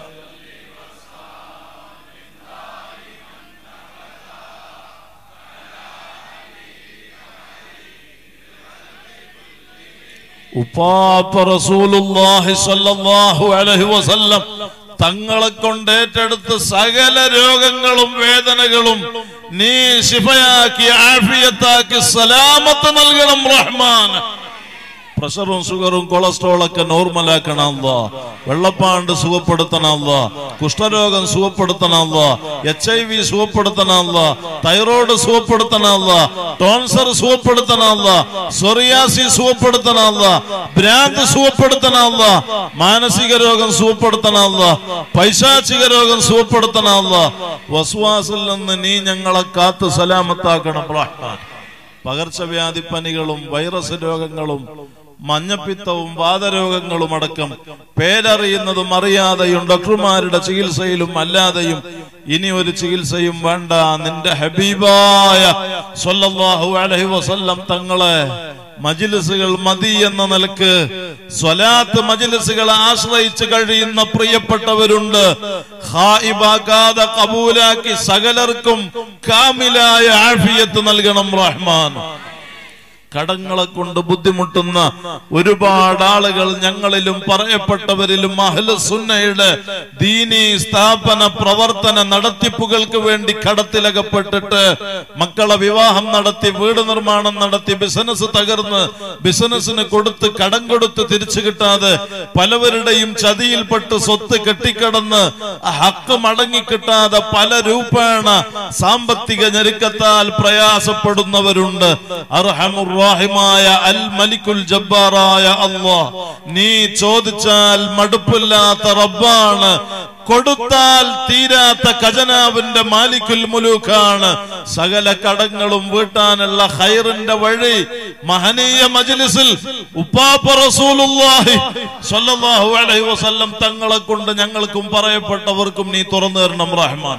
ഉപ്പാപ്പ റസൂലുള്ളാഹി സ്വല്ലല്ലാഹു അലൈഹി വസല്ലം തങ്ങളെ കൊണ്ട് ഏറ്റെടുത്ത് സകല രോഗങ്ങളും വേദനകളും നീ ശിഫയാക്കി ആഫിയത്താക്കി സലാമത്ത് നൽകണം റഹ്മാൻ പ്രഷറും ഷുഗറും കൊളസ്ട്രോൾ ഒക്കെ നോർമലാക്കണമല്ല വെള്ളപ്പാണ്ട് സുഖപ്പെടുത്തണമല്ല കുഷ്ഠരോഗം സുഖപ്പെടുത്തണമല്ല എച്ച് ഐ വി സുഖപ്പെടുത്തണമല്ല തൈറോയ്ഡ് സുഖപ്പെടുത്തണമല്ല ടോൺസർ സുഖപ്പെടുത്തണമല്ല സൊറിയാസി സുഖപ്പെടുത്തണമല്ല ഭ്രാന്ത് സുഖപ്പെടുത്തണമല്ല മാനസിക രോഗം സുഖപ്പെടുത്തണമല്ല പൈശാചിക രോഗം സുഖപ്പെടുത്തണമല്ല വസ്വാസിൽ നിന്ന് നീ ഞങ്ങളെ കാത്ത് സലാമത്താക്കണം റഹ്മാൻ പകർച്ചവ്യാധി പനികളും വൈറസ് രോഗങ്ങളും മഞ്ഞപ്പിത്തവും വാതരോഗങ്ങളും അടക്കം പേരറിയുന്നതും അറിയാതെയും ഡോക്ടർമാരുടെ ചികിത്സയിലും അല്ലാതെയും ഇനി ഒരു ചികിത്സയും വേണ്ട നിന്റെ ഹബീബായ സ്വല്ലല്ലാഹു അലൈഹി വസല്ലം തങ്ങളെ മജിലിസുകൾ മതി എന്ന നിലക്ക് സ്വലാത്ത് മജിലിസുകളെ ആശ്രയിച്ച് കഴിയുന്ന പ്രിയപ്പെട്ടവരുണ്ട് ഹായിബാക്കാതെ കബൂലാക്കി സകലർക്കും കാമിലായ ആഫിയത്ത് നൽകണം റഹ്മാൻ കടങ്ങളെ കൊണ്ട് ബുദ്ധിമുട്ടുന്ന ഒരുപാട് ആളുകൾ ഞങ്ങളിലും പറയപ്പെട്ടവരിലും സുന്നയുടെ ദീനി സ്ഥാപന പ്രവർത്തന നടത്തിപ്പുകൾക്ക് വേണ്ടി കടത്തിലകപ്പെട്ടിട്ട് മക്കളെ വിവാഹം നടത്തി വീട് നിർമ്മാണം നടത്തി ബിസിനസ് തകർന്ന് ബിസിനസ്സിന് കൊടുത്ത് കടം കൊടുത്ത് തിരിച്ചു കിട്ടാതെ പലവരുടെയും ചതിയിൽപ്പെട്ട് സ്വത്ത് കെട്ടിക്കിടന്ന് ഹക്ക് മടങ്ങി കിട്ടാതെ പല രൂപേണ സാമ്പത്തിക ഞെരുക്കത്താൽ പ്രയാസപ്പെടുന്നവരുണ്ട് അർഹമുറാഹിമായ അൽ മലിക്കുൽ ജബ്ബാറായ അല്ലാഹ് നീ ചോദിച്ചാൽ മടുപ്പില്ലാത്ത റബ്ബാണ് കൊടുത്താൽ തീരാത്ത ഖജനാവിന്റെ മാലിക്കുൽ മുലൂക്കാണ് സകല കടങ്ങളും വീട്ടാനുള്ള ഖൈറിന്റെ വഴി മഹനീയ മജ്ലിസിൽ ഉപ്പാപ്പ റസൂലുള്ളാഹി സ്വല്ലല്ലാഹു അലൈഹി വസല്ലം തങ്ങളെ കൊണ്ട് ഞങ്ങൾക്കും പറയപ്പെട്ടവർക്കും നീ തുറന്നു തരണം റഹ്മാൻ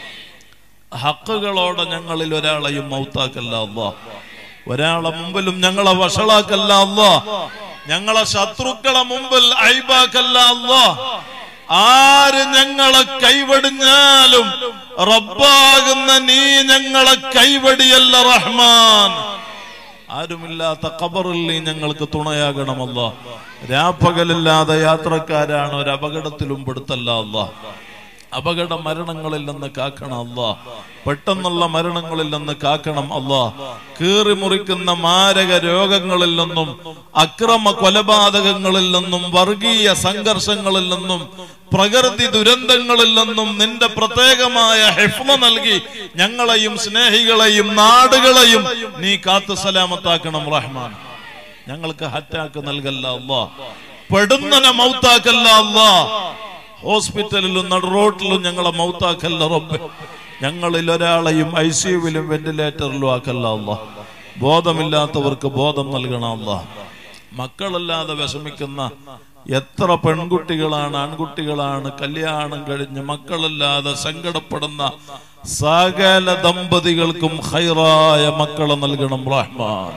ഹക്കുകളോടെ ഞങ്ങളിൽ ഒരാളെയും മൗത്താക്കല്ല അല്ലാ ഒരാളെ മുമ്പിലും ഞങ്ങളെ വഷളാക്കല്ല അല്ലാ ഞങ്ങളെ ശത്രുക്കളെ മുമ്പിൽ ഐബാക്കല്ല അല്ലാ ആര് ഞങ്ങളെ കൈവടിഞ്ഞാലും റബ്ബാകുന്ന നീ ഞങ്ങളെ കൈവടിയല്ല റഹ്മാൻ ആരുമില്ലാത്ത ഖബറിൽ നീ ഞങ്ങൾക്ക് തുണയാകണമല്ല രാപ്പകലില്ലാതെ യാത്രക്കാരാണ് ഒരു അപകടത്തിലും പെടുത്തല്ല അല്ലാ അപകട മരണങ്ങളിൽ നിന്ന് കാക്കണം അല്ലാ പെട്ടെന്നുള്ള മരണങ്ങളിൽ നിന്ന് കാക്കണം അല്ലാ കീറി മുറിക്കുന്ന മാരക രോഗങ്ങളിൽ നിന്നും അക്രമ കൊലപാതകങ്ങളിൽ നിന്നും വർഗീയ സംഘർഷങ്ങളിൽ നിന്നും പ്രകൃതി ദുരന്തങ്ങളിൽ നിന്നും നിന്റെ പ്രത്യേകമായ ഹെഫ്മ നൽകി ഞങ്ങളെയും സ്നേഹികളെയും നാടുകളെയും നീ കാത്തു സലാമത്താക്കണം റഹ്മാൻ ഞങ്ങൾക്ക് ഹറ്റാക്ക് നൽകല്ല അല്ലാ പെടുന്നനെ മൗത്താക്കല്ല അല്ലാ ഹോസ്പിറ്റലിലും നട റോഡിലും ഞങ്ങളെ മൗത്താക്കല്ല റബ്ബെ ഞങ്ങളിൽ ഒരാളെയും ഐ സിയുവിലും വെന്റിലേറ്ററിലും ആക്കല്ല അല്ല ബോധമില്ലാത്തവർക്ക് ബോധം നൽകണം അല്ല മക്കളല്ലാതെ വിഷമിക്കുന്ന എത്ര പെൺകുട്ടികളാണ് ആൺകുട്ടികളാണ് കല്യാണം കഴിഞ്ഞ് മക്കളില്ലാതെ സങ്കടപ്പെടുന്ന സകല ദമ്പതികൾക്കും ഹൈറായ മക്കളെ നൽകണം റഹ്മാൻ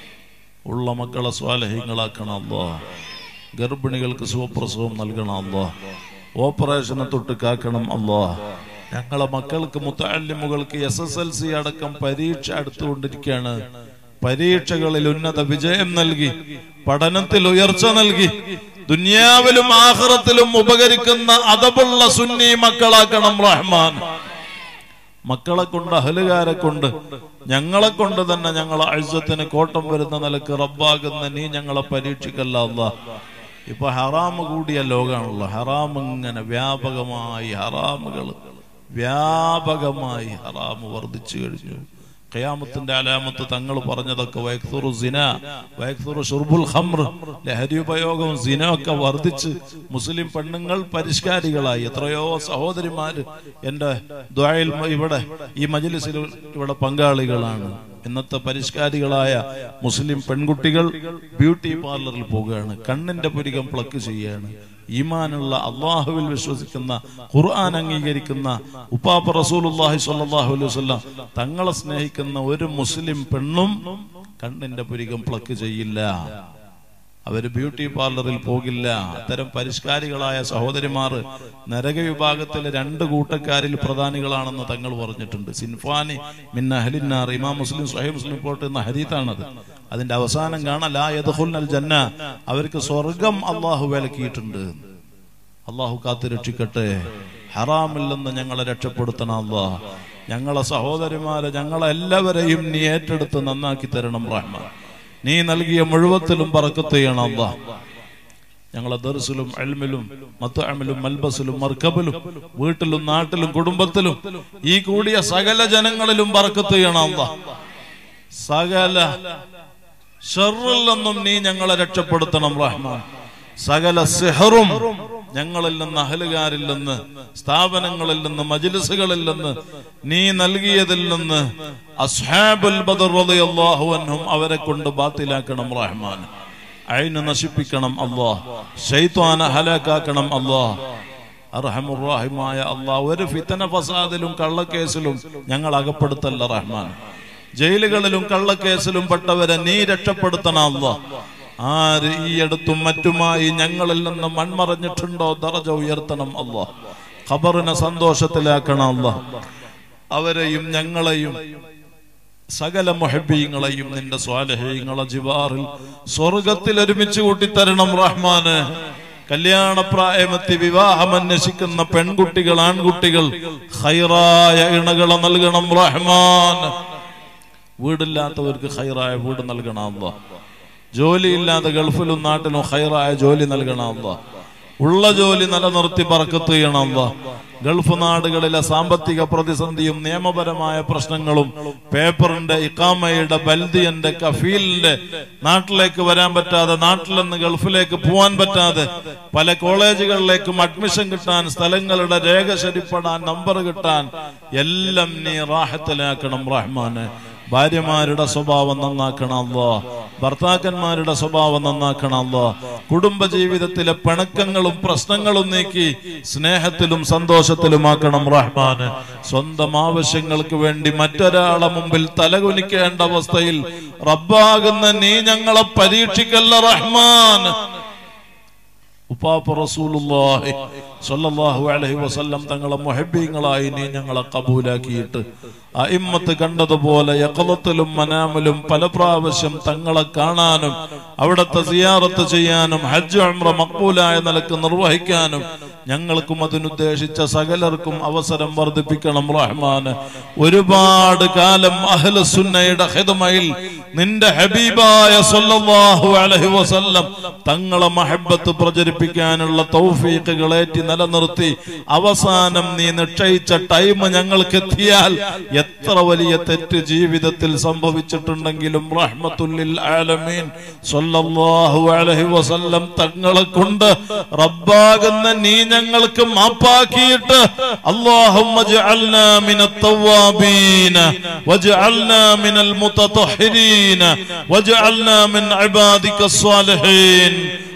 ഉള്ള മക്കളെ സ്വാലഹ്യങ്ങളാക്കണം അല്ലോ ഗർഭിണികൾക്ക് സുഖപ്രസവം നൽകണം അല്ലോ ഓപ്പറേഷനെ തൊട്ട് കാക്കണം അല്ലോ ഞങ്ങളെ മക്കൾക്ക് മുത്താലിമുകൾക്ക് എസ് എസ് എൽ സി അടക്കം പരീക്ഷ അടുത്തുകൊണ്ടിരിക്കുകയാണ് പരീക്ഷകളിൽ ഉന്നത വിജയം നൽകി പഠനത്തിൽ ഉയർച്ച നൽകി ദുനിയാവിലും ആഹ്റത്തിലും ഉപകരിക്കുന്ന അതബുള്ള സുന്നി മക്കളാക്കണം റഹ്മാൻ മക്കളെ കൊണ്ട് അഹലുകാരെ കൊണ്ട് ഞങ്ങളെ കൊണ്ട് തന്നെ ഞങ്ങളെ അഴുസത്തിന് കോട്ടം വരുന്ന നിലക്ക് റബ്ബാകുന്ന നീ ഞങ്ങളെ പരീക്ഷിക്കല്ല അല്ലാ ഇപ്പൊ ഹറാമ് കൂടിയ ലോകമാണല്ലോ ഹറാം ഇങ്ങനെ വ്യാപകമായി ഹറാമുകൾ വ്യാപകമായി ഹറാമ് വർദ്ധിച്ചു കഴിഞ്ഞു ഖിയാമത്തിന്റെ അലാമത്ത് തങ്ങൾ പറഞ്ഞതൊക്കെ വയക്തുറു സിന വയക്തുറു ഷുർബുൽ ഖംർ ലഹരി ഉപയോഗം സിന ഒക്കെ വർദ്ധിച്ച് മുസ്ലിം പെണ്ണുങ്ങൾ പരിഷ്കാരികളായി എത്രയോ സഹോദരിമാര് എന്റെ ദ്വായിൽ ഇവിടെ ഈ മജ്ലിസിൽ ഇവിടെ പങ്കാളികളാണ് ഇന്നത്തെ പരിഷ്കാരികളായ മുസ്ലിം പെൺകുട്ടികൾ ബ്യൂട്ടി പാർലറിൽ പോവുകയാണ് കണ്ണിന്റെ പുരികം പ്ലക്ക് ചെയ്യുകയാണ് ഈമാനുള്ള അള്ളാഹുവിൽ വിശ്വസിക്കുന്ന ഖുർആൻ അംഗീകരിക്കുന്ന ഉപ്പാപ്പ റസൂലുള്ളാഹി സ്വല്ലല്ലാഹു അലൈഹി വസല്ലം തങ്ങളെ സ്നേഹിക്കുന്ന ഒരു മുസ്ലിം പെണ്ണും കണ്ണിന്റെ പുരികം പ്ലക്ക് ചെയ്യില്ല അവര് ബ്യൂട്ടി പാർലറിൽ പോകില്ല അത്തരം പരിഷ്കാരികളായ സഹോദരിമാർ നരക വിഭാഗത്തിലെ രണ്ട് കൂട്ടക്കാരിൽ പ്രധാനികളാണെന്ന് തങ്ങൾ പറഞ്ഞിട്ടുണ്ട് സിൻഫാനി മിൻ അഹ്ലിന്നാർ ഇമാം മുസ്ലിം സ്വഹീഹ് മുസ്ലിം റിപ്പോർട്ട് എന്ന ഹദീത്താണത് അതിന്റെ അവസാനം കാണാൻ ലാ യദ്ഖുൽനൽ ജന്ന അവർക്ക് സ്വർഗം അള്ളാഹു വിലക്കിയിട്ടുണ്ട് അള്ളാഹു കാത്തു രക്ഷിക്കട്ടെ ഹറാമിൽ നിന്ന് ഞങ്ങളെ രക്ഷപ്പെടുത്തണം അള്ളാഹ് ഞങ്ങളെ സഹോദരിമാരെ ഞങ്ങളെല്ലാവരെയും നീ ഏറ്റെടുത്ത് നന്നാക്കി തരണം റഹ്മാൻ നീ നൽകിയ മുഴുവത്തിലും പറക്കത്ത് ചെയ്യണം അള്ളാഹ് ഞങ്ങളെ ദർസിലും എൽമിലും മത്തുഅമിലും മൽബസിലും മർക്കബിലും വീട്ടിലും നാട്ടിലും കുടുംബത്തിലും ഈ കൂടിയ സകല ജനങ്ങളിലും പറക്കത്ത് ചെയ്യണം അള്ളാഹ് സകല ഷെറിൽ നിന്നും നീ ഞങ്ങളെ രക്ഷപ്പെടുത്തണം റഹ്മാൻ സകല സിഹറും ഞങ്ങളിൽ നിന്ന് അഹലുകാരിൽ നിന്ന് സ്ഥാപനങ്ങളിൽ നിന്ന് മജിലിസുകളിൽ നിന്ന് നീ നൽകിയതിൽ നിന്ന് അസ്ഹാബുൽ ബദർ റളിയല്ലാഹു അൻഹും അവരെ കൊണ്ട് ബാത്തിലാക്കണം റഹ്മാൻ അയിന് നശിപ്പിക്കണം അല്ലാഹ് ശൈത്വാന ഹലാക്കാക്കണം അല്ലാഹ് അർഹമുറാഹിമായ അള്ളാഹ് ഒരു ഫിത്തന ഫസാദിലും കള്ളക്കേസിലും ഞങ്ങൾ അകപ്പെടുത്തല്ല റഹ്മാൻ ജയിലുകളിലും കള്ളക്കേസിലും പെട്ടവരെ നീ രക്ഷപ്പെടുത്തണം അല്ലാഹ് ആര് ഈ അടുത്തും മറ്റുമായി ഞങ്ങളിൽ നിന്ന് മൺമറഞ്ഞിട്ടുണ്ടോ ദറജ ഉയർത്തണം അല്ലാ ഖബറിനെ സന്തോഷത്തിലാക്കണം അല്ലാ അവരെയും ഞങ്ങളെയും സകല മൊഹബീങ്ങളെയും നിന്റെ സ്വാലഹീങ്ങളെ ജിവാറിൽ സ്വർഗത്തിൽ ഒരുമിച്ച് കൂട്ടിത്തരണം റഹ്മാന് കല്യാണപ്രായമെത്തി വിവാഹം അന്വേഷിക്കുന്ന പെൺകുട്ടികൾ ആൺകുട്ടികൾ ഹൈറായ ഇണകളെ നൽകണം റഹ്മാൻ വീടില്ലാത്തവർക്ക് ഹൈറായ വീട് നൽകണം അല്ലാ ജോലിയില്ലാതെ ഗൾഫിലും നാട്ടിലും ഹൈറായ ജോലി നൽകണം അല്ലാ ഉള്ള ജോലി നിലനിർത്തി പറക്കത്ത് ചെയ്യണം അല്ലാ ഗൾഫ് നാടുകളിലെ സാമ്പത്തിക പ്രതിസന്ധിയും നിയമപരമായ പ്രശ്നങ്ങളും പേപ്പറിന്റെ ഇക്കാമയുടെ ബൽദിയന്റെ കഫീലിന്റെ നാട്ടിലേക്ക് വരാൻ പറ്റാതെ നാട്ടിൽ നിന്ന് ഗൾഫിലേക്ക് പോവാൻ പറ്റാതെ പല കോളേജുകളിലേക്കും അഡ്മിഷൻ കിട്ടാൻ സ്ഥലങ്ങളുടെ രേഖ ശരിപ്പെടാൻ നമ്പർ കിട്ടാൻ എല്ലാം നീ റാഹത്തിലാക്കണം റഹ്മാന് ഭാര്യമാരുടെ സ്വഭാവം നന്നാക്കണമല്ലോ ഭർത്താക്കന്മാരുടെ സ്വഭാവം നന്നാക്കണമല്ലോ കുടുംബ ജീവിതത്തിലെ പിണക്കങ്ങളും പ്രശ്നങ്ങളും നീക്കി സ്നേഹത്തിലും സന്തോഷത്തിലുമാക്കണം റഹ്മാന് സ്വന്തം ആവശ്യങ്ങൾക്ക് വേണ്ടി മറ്റൊരാളെ മുമ്പിൽ തലകുനിക്കേണ്ട അവസ്ഥയിൽ റബ്ബാകുന്ന നീ ഞങ്ങളെ പരീക്ഷിക്കല്ല റഹ്മാൻ ഉപ്പാപ്പ റസൂലുള്ളാഹി സ്വല്ലല്ലാഹു അലൈഹി വസല്ലം തങ്ങളെ മുഹബ്ബീങ്ങളായി നീ ഞങ്ങളെ കബൂലാക്കിയിട്ട് അയിമ്മത്ത് കണ്ടതുപോലെ യഖലത്തിലും മനാമിലും പല പ്രാവശ്യം തങ്ങളെ കാണാനും അവിടുത്തെ സിയാറത്ത് ചെയ്യാനും ഹജ്ജ് ഉംറ മക്ബൂലായ നിലക്ക് നിർവഹിക്കാനും ഞങ്ങൾക്കും അതിനുദ്ദേശിച്ച സകലർക്കും അവസരം വർദ്ധിപ്പിക്കണം റഹ്മാന് ഒരുപാട് കാലം അഹ്ല സുന്നയുടെ ഹിദമയിൽ നിന്റെ ഹബീബായ സല്ലല്ലാഹു അലൈഹി വസല്ലം തങ്ങളെ മഹബത്ത് പ്രചരിപ്പിക്കാനുള്ള തൗഫീഖുകൾ ഏറ്റി നിലനിർത്തി അവസാനം നീ നിശ്ചയിച്ച ടൈം ഞങ്ങൾക്ക് എത്തിയാൽ എത്ര വലിയ തെറ്റ് ജീവിതത്തിൽ സംഭവിച്ചിട്ടുണ്ടെങ്കിലും റഹ്മത്തുല്ലിൽ ആലമീൻ സല്ലല്ലാഹു അലൈഹി വസല്ലം തങ്ങളെ കൊണ്ട് റബ്ബാകുന്ന നീ ഞങ്ങൾക്ക് മാപ്പാക്കിയിട്ട് اللهم اجعلنا من التوابين واجعلنا من المتطهرين واجعلنا من عبادك الصالحين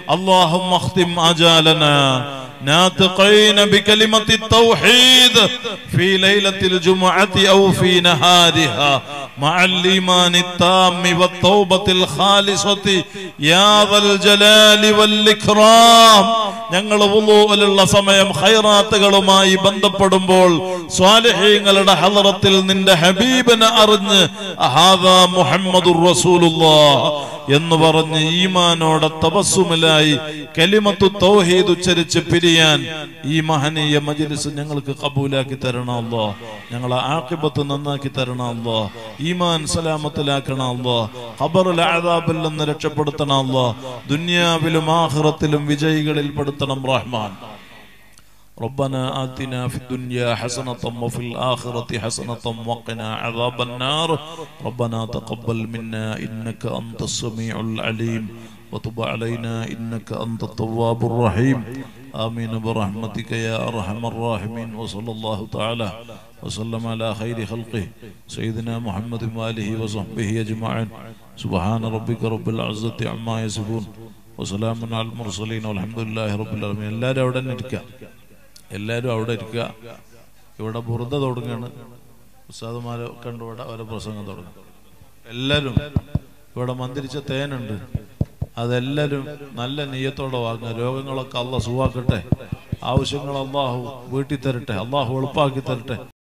اللهم اختم اجالنا ناطقين بكلمة التوحيد في ليلة الجمعة أو في نهارها مع الإيمان التام والتوبة الخالصة يا ذا الجلال والإكرام ഞങ്ങൾ വുളൂവിലുള്ള സമയം ഖൈറാത്തുകളുമായി ബന്ധപ്പെടുമ്പോൾ സ്വാലിഹീങ്ങളുടെ ഹലറത്തിൽ നിന്റെ ഹബീബിനെ അറിഞ്ഞ് അഹാദാ മുഹമ്മദുർ റസൂലുള്ളാഹ് എന്ന് പറഞ്ഞ് ഈമാനോടെ തപസ്സുമിലായി കലിമത്തു തൗഹീദ് ഉച്ചരിച്ച് പിരിയാൻ ഈ മഹനീയ മജ്ലിസ് ഞങ്ങൾക്ക് കബൂലാക്കി തരണം അല്ലോ ഞങ്ങളെ ആക്കിബത്ത് നന്നാക്കി തരണം അല്ലോ ഈമാൻ സലാമത്തിലാക്കണം അല്ലോ ഖബറിൽ അദാബിൽ നിന്ന് രക്ഷപ്പെടുത്തണം അല്ലോ ദുനിയാവിലും ആഖിറത്തിലും വിജയികളിൽ പെടുത്തണം റഹ്മാൻ ربنا آتنا في الدنيا حسنة وفي الآخرة حسنة وقنا عذاب النار ربنا تقبل منا إنك أنت السميع العليم وتب علينا إنك أنت التواب الرحيم آمين برحمتك يا أرحم الراحمين وصلى الله تعالى وسلم على خير خلقه سيدنا محمد وآله وصحبه أجمعين سبحان ربك رب العزة عما يصفون وسلام على المرسلين والحمد لله رب العالمين എല്ലാവരും അവിടെ തന്നെ ഇരിക്കുക എല്ലാവരും അവിടെ ഇരിക്കുക ഇവിടെ ബുറുദ തുടങ്ങുകയാണ് ഉസ്താദുമാരെ കണ്ടു ഇവിടെ അവരെ പ്രസംഗം തുടങ്ങും എല്ലാവരും ഇവിടെ മന്ദിരിച്ച തേനുണ്ട് അതെല്ലാവരും നല്ല നെയ്യത്തോടെ വാങ്ങുക രോഗങ്ങളൊക്കെ അള്ള സുവാക്കട്ടെ ആവശ്യങ്ങൾ അള്ളാഹു വീട്ടിൽ തരട്ടെ അള്ളാഹു എളുപ്പാക്കി തരട്ടെ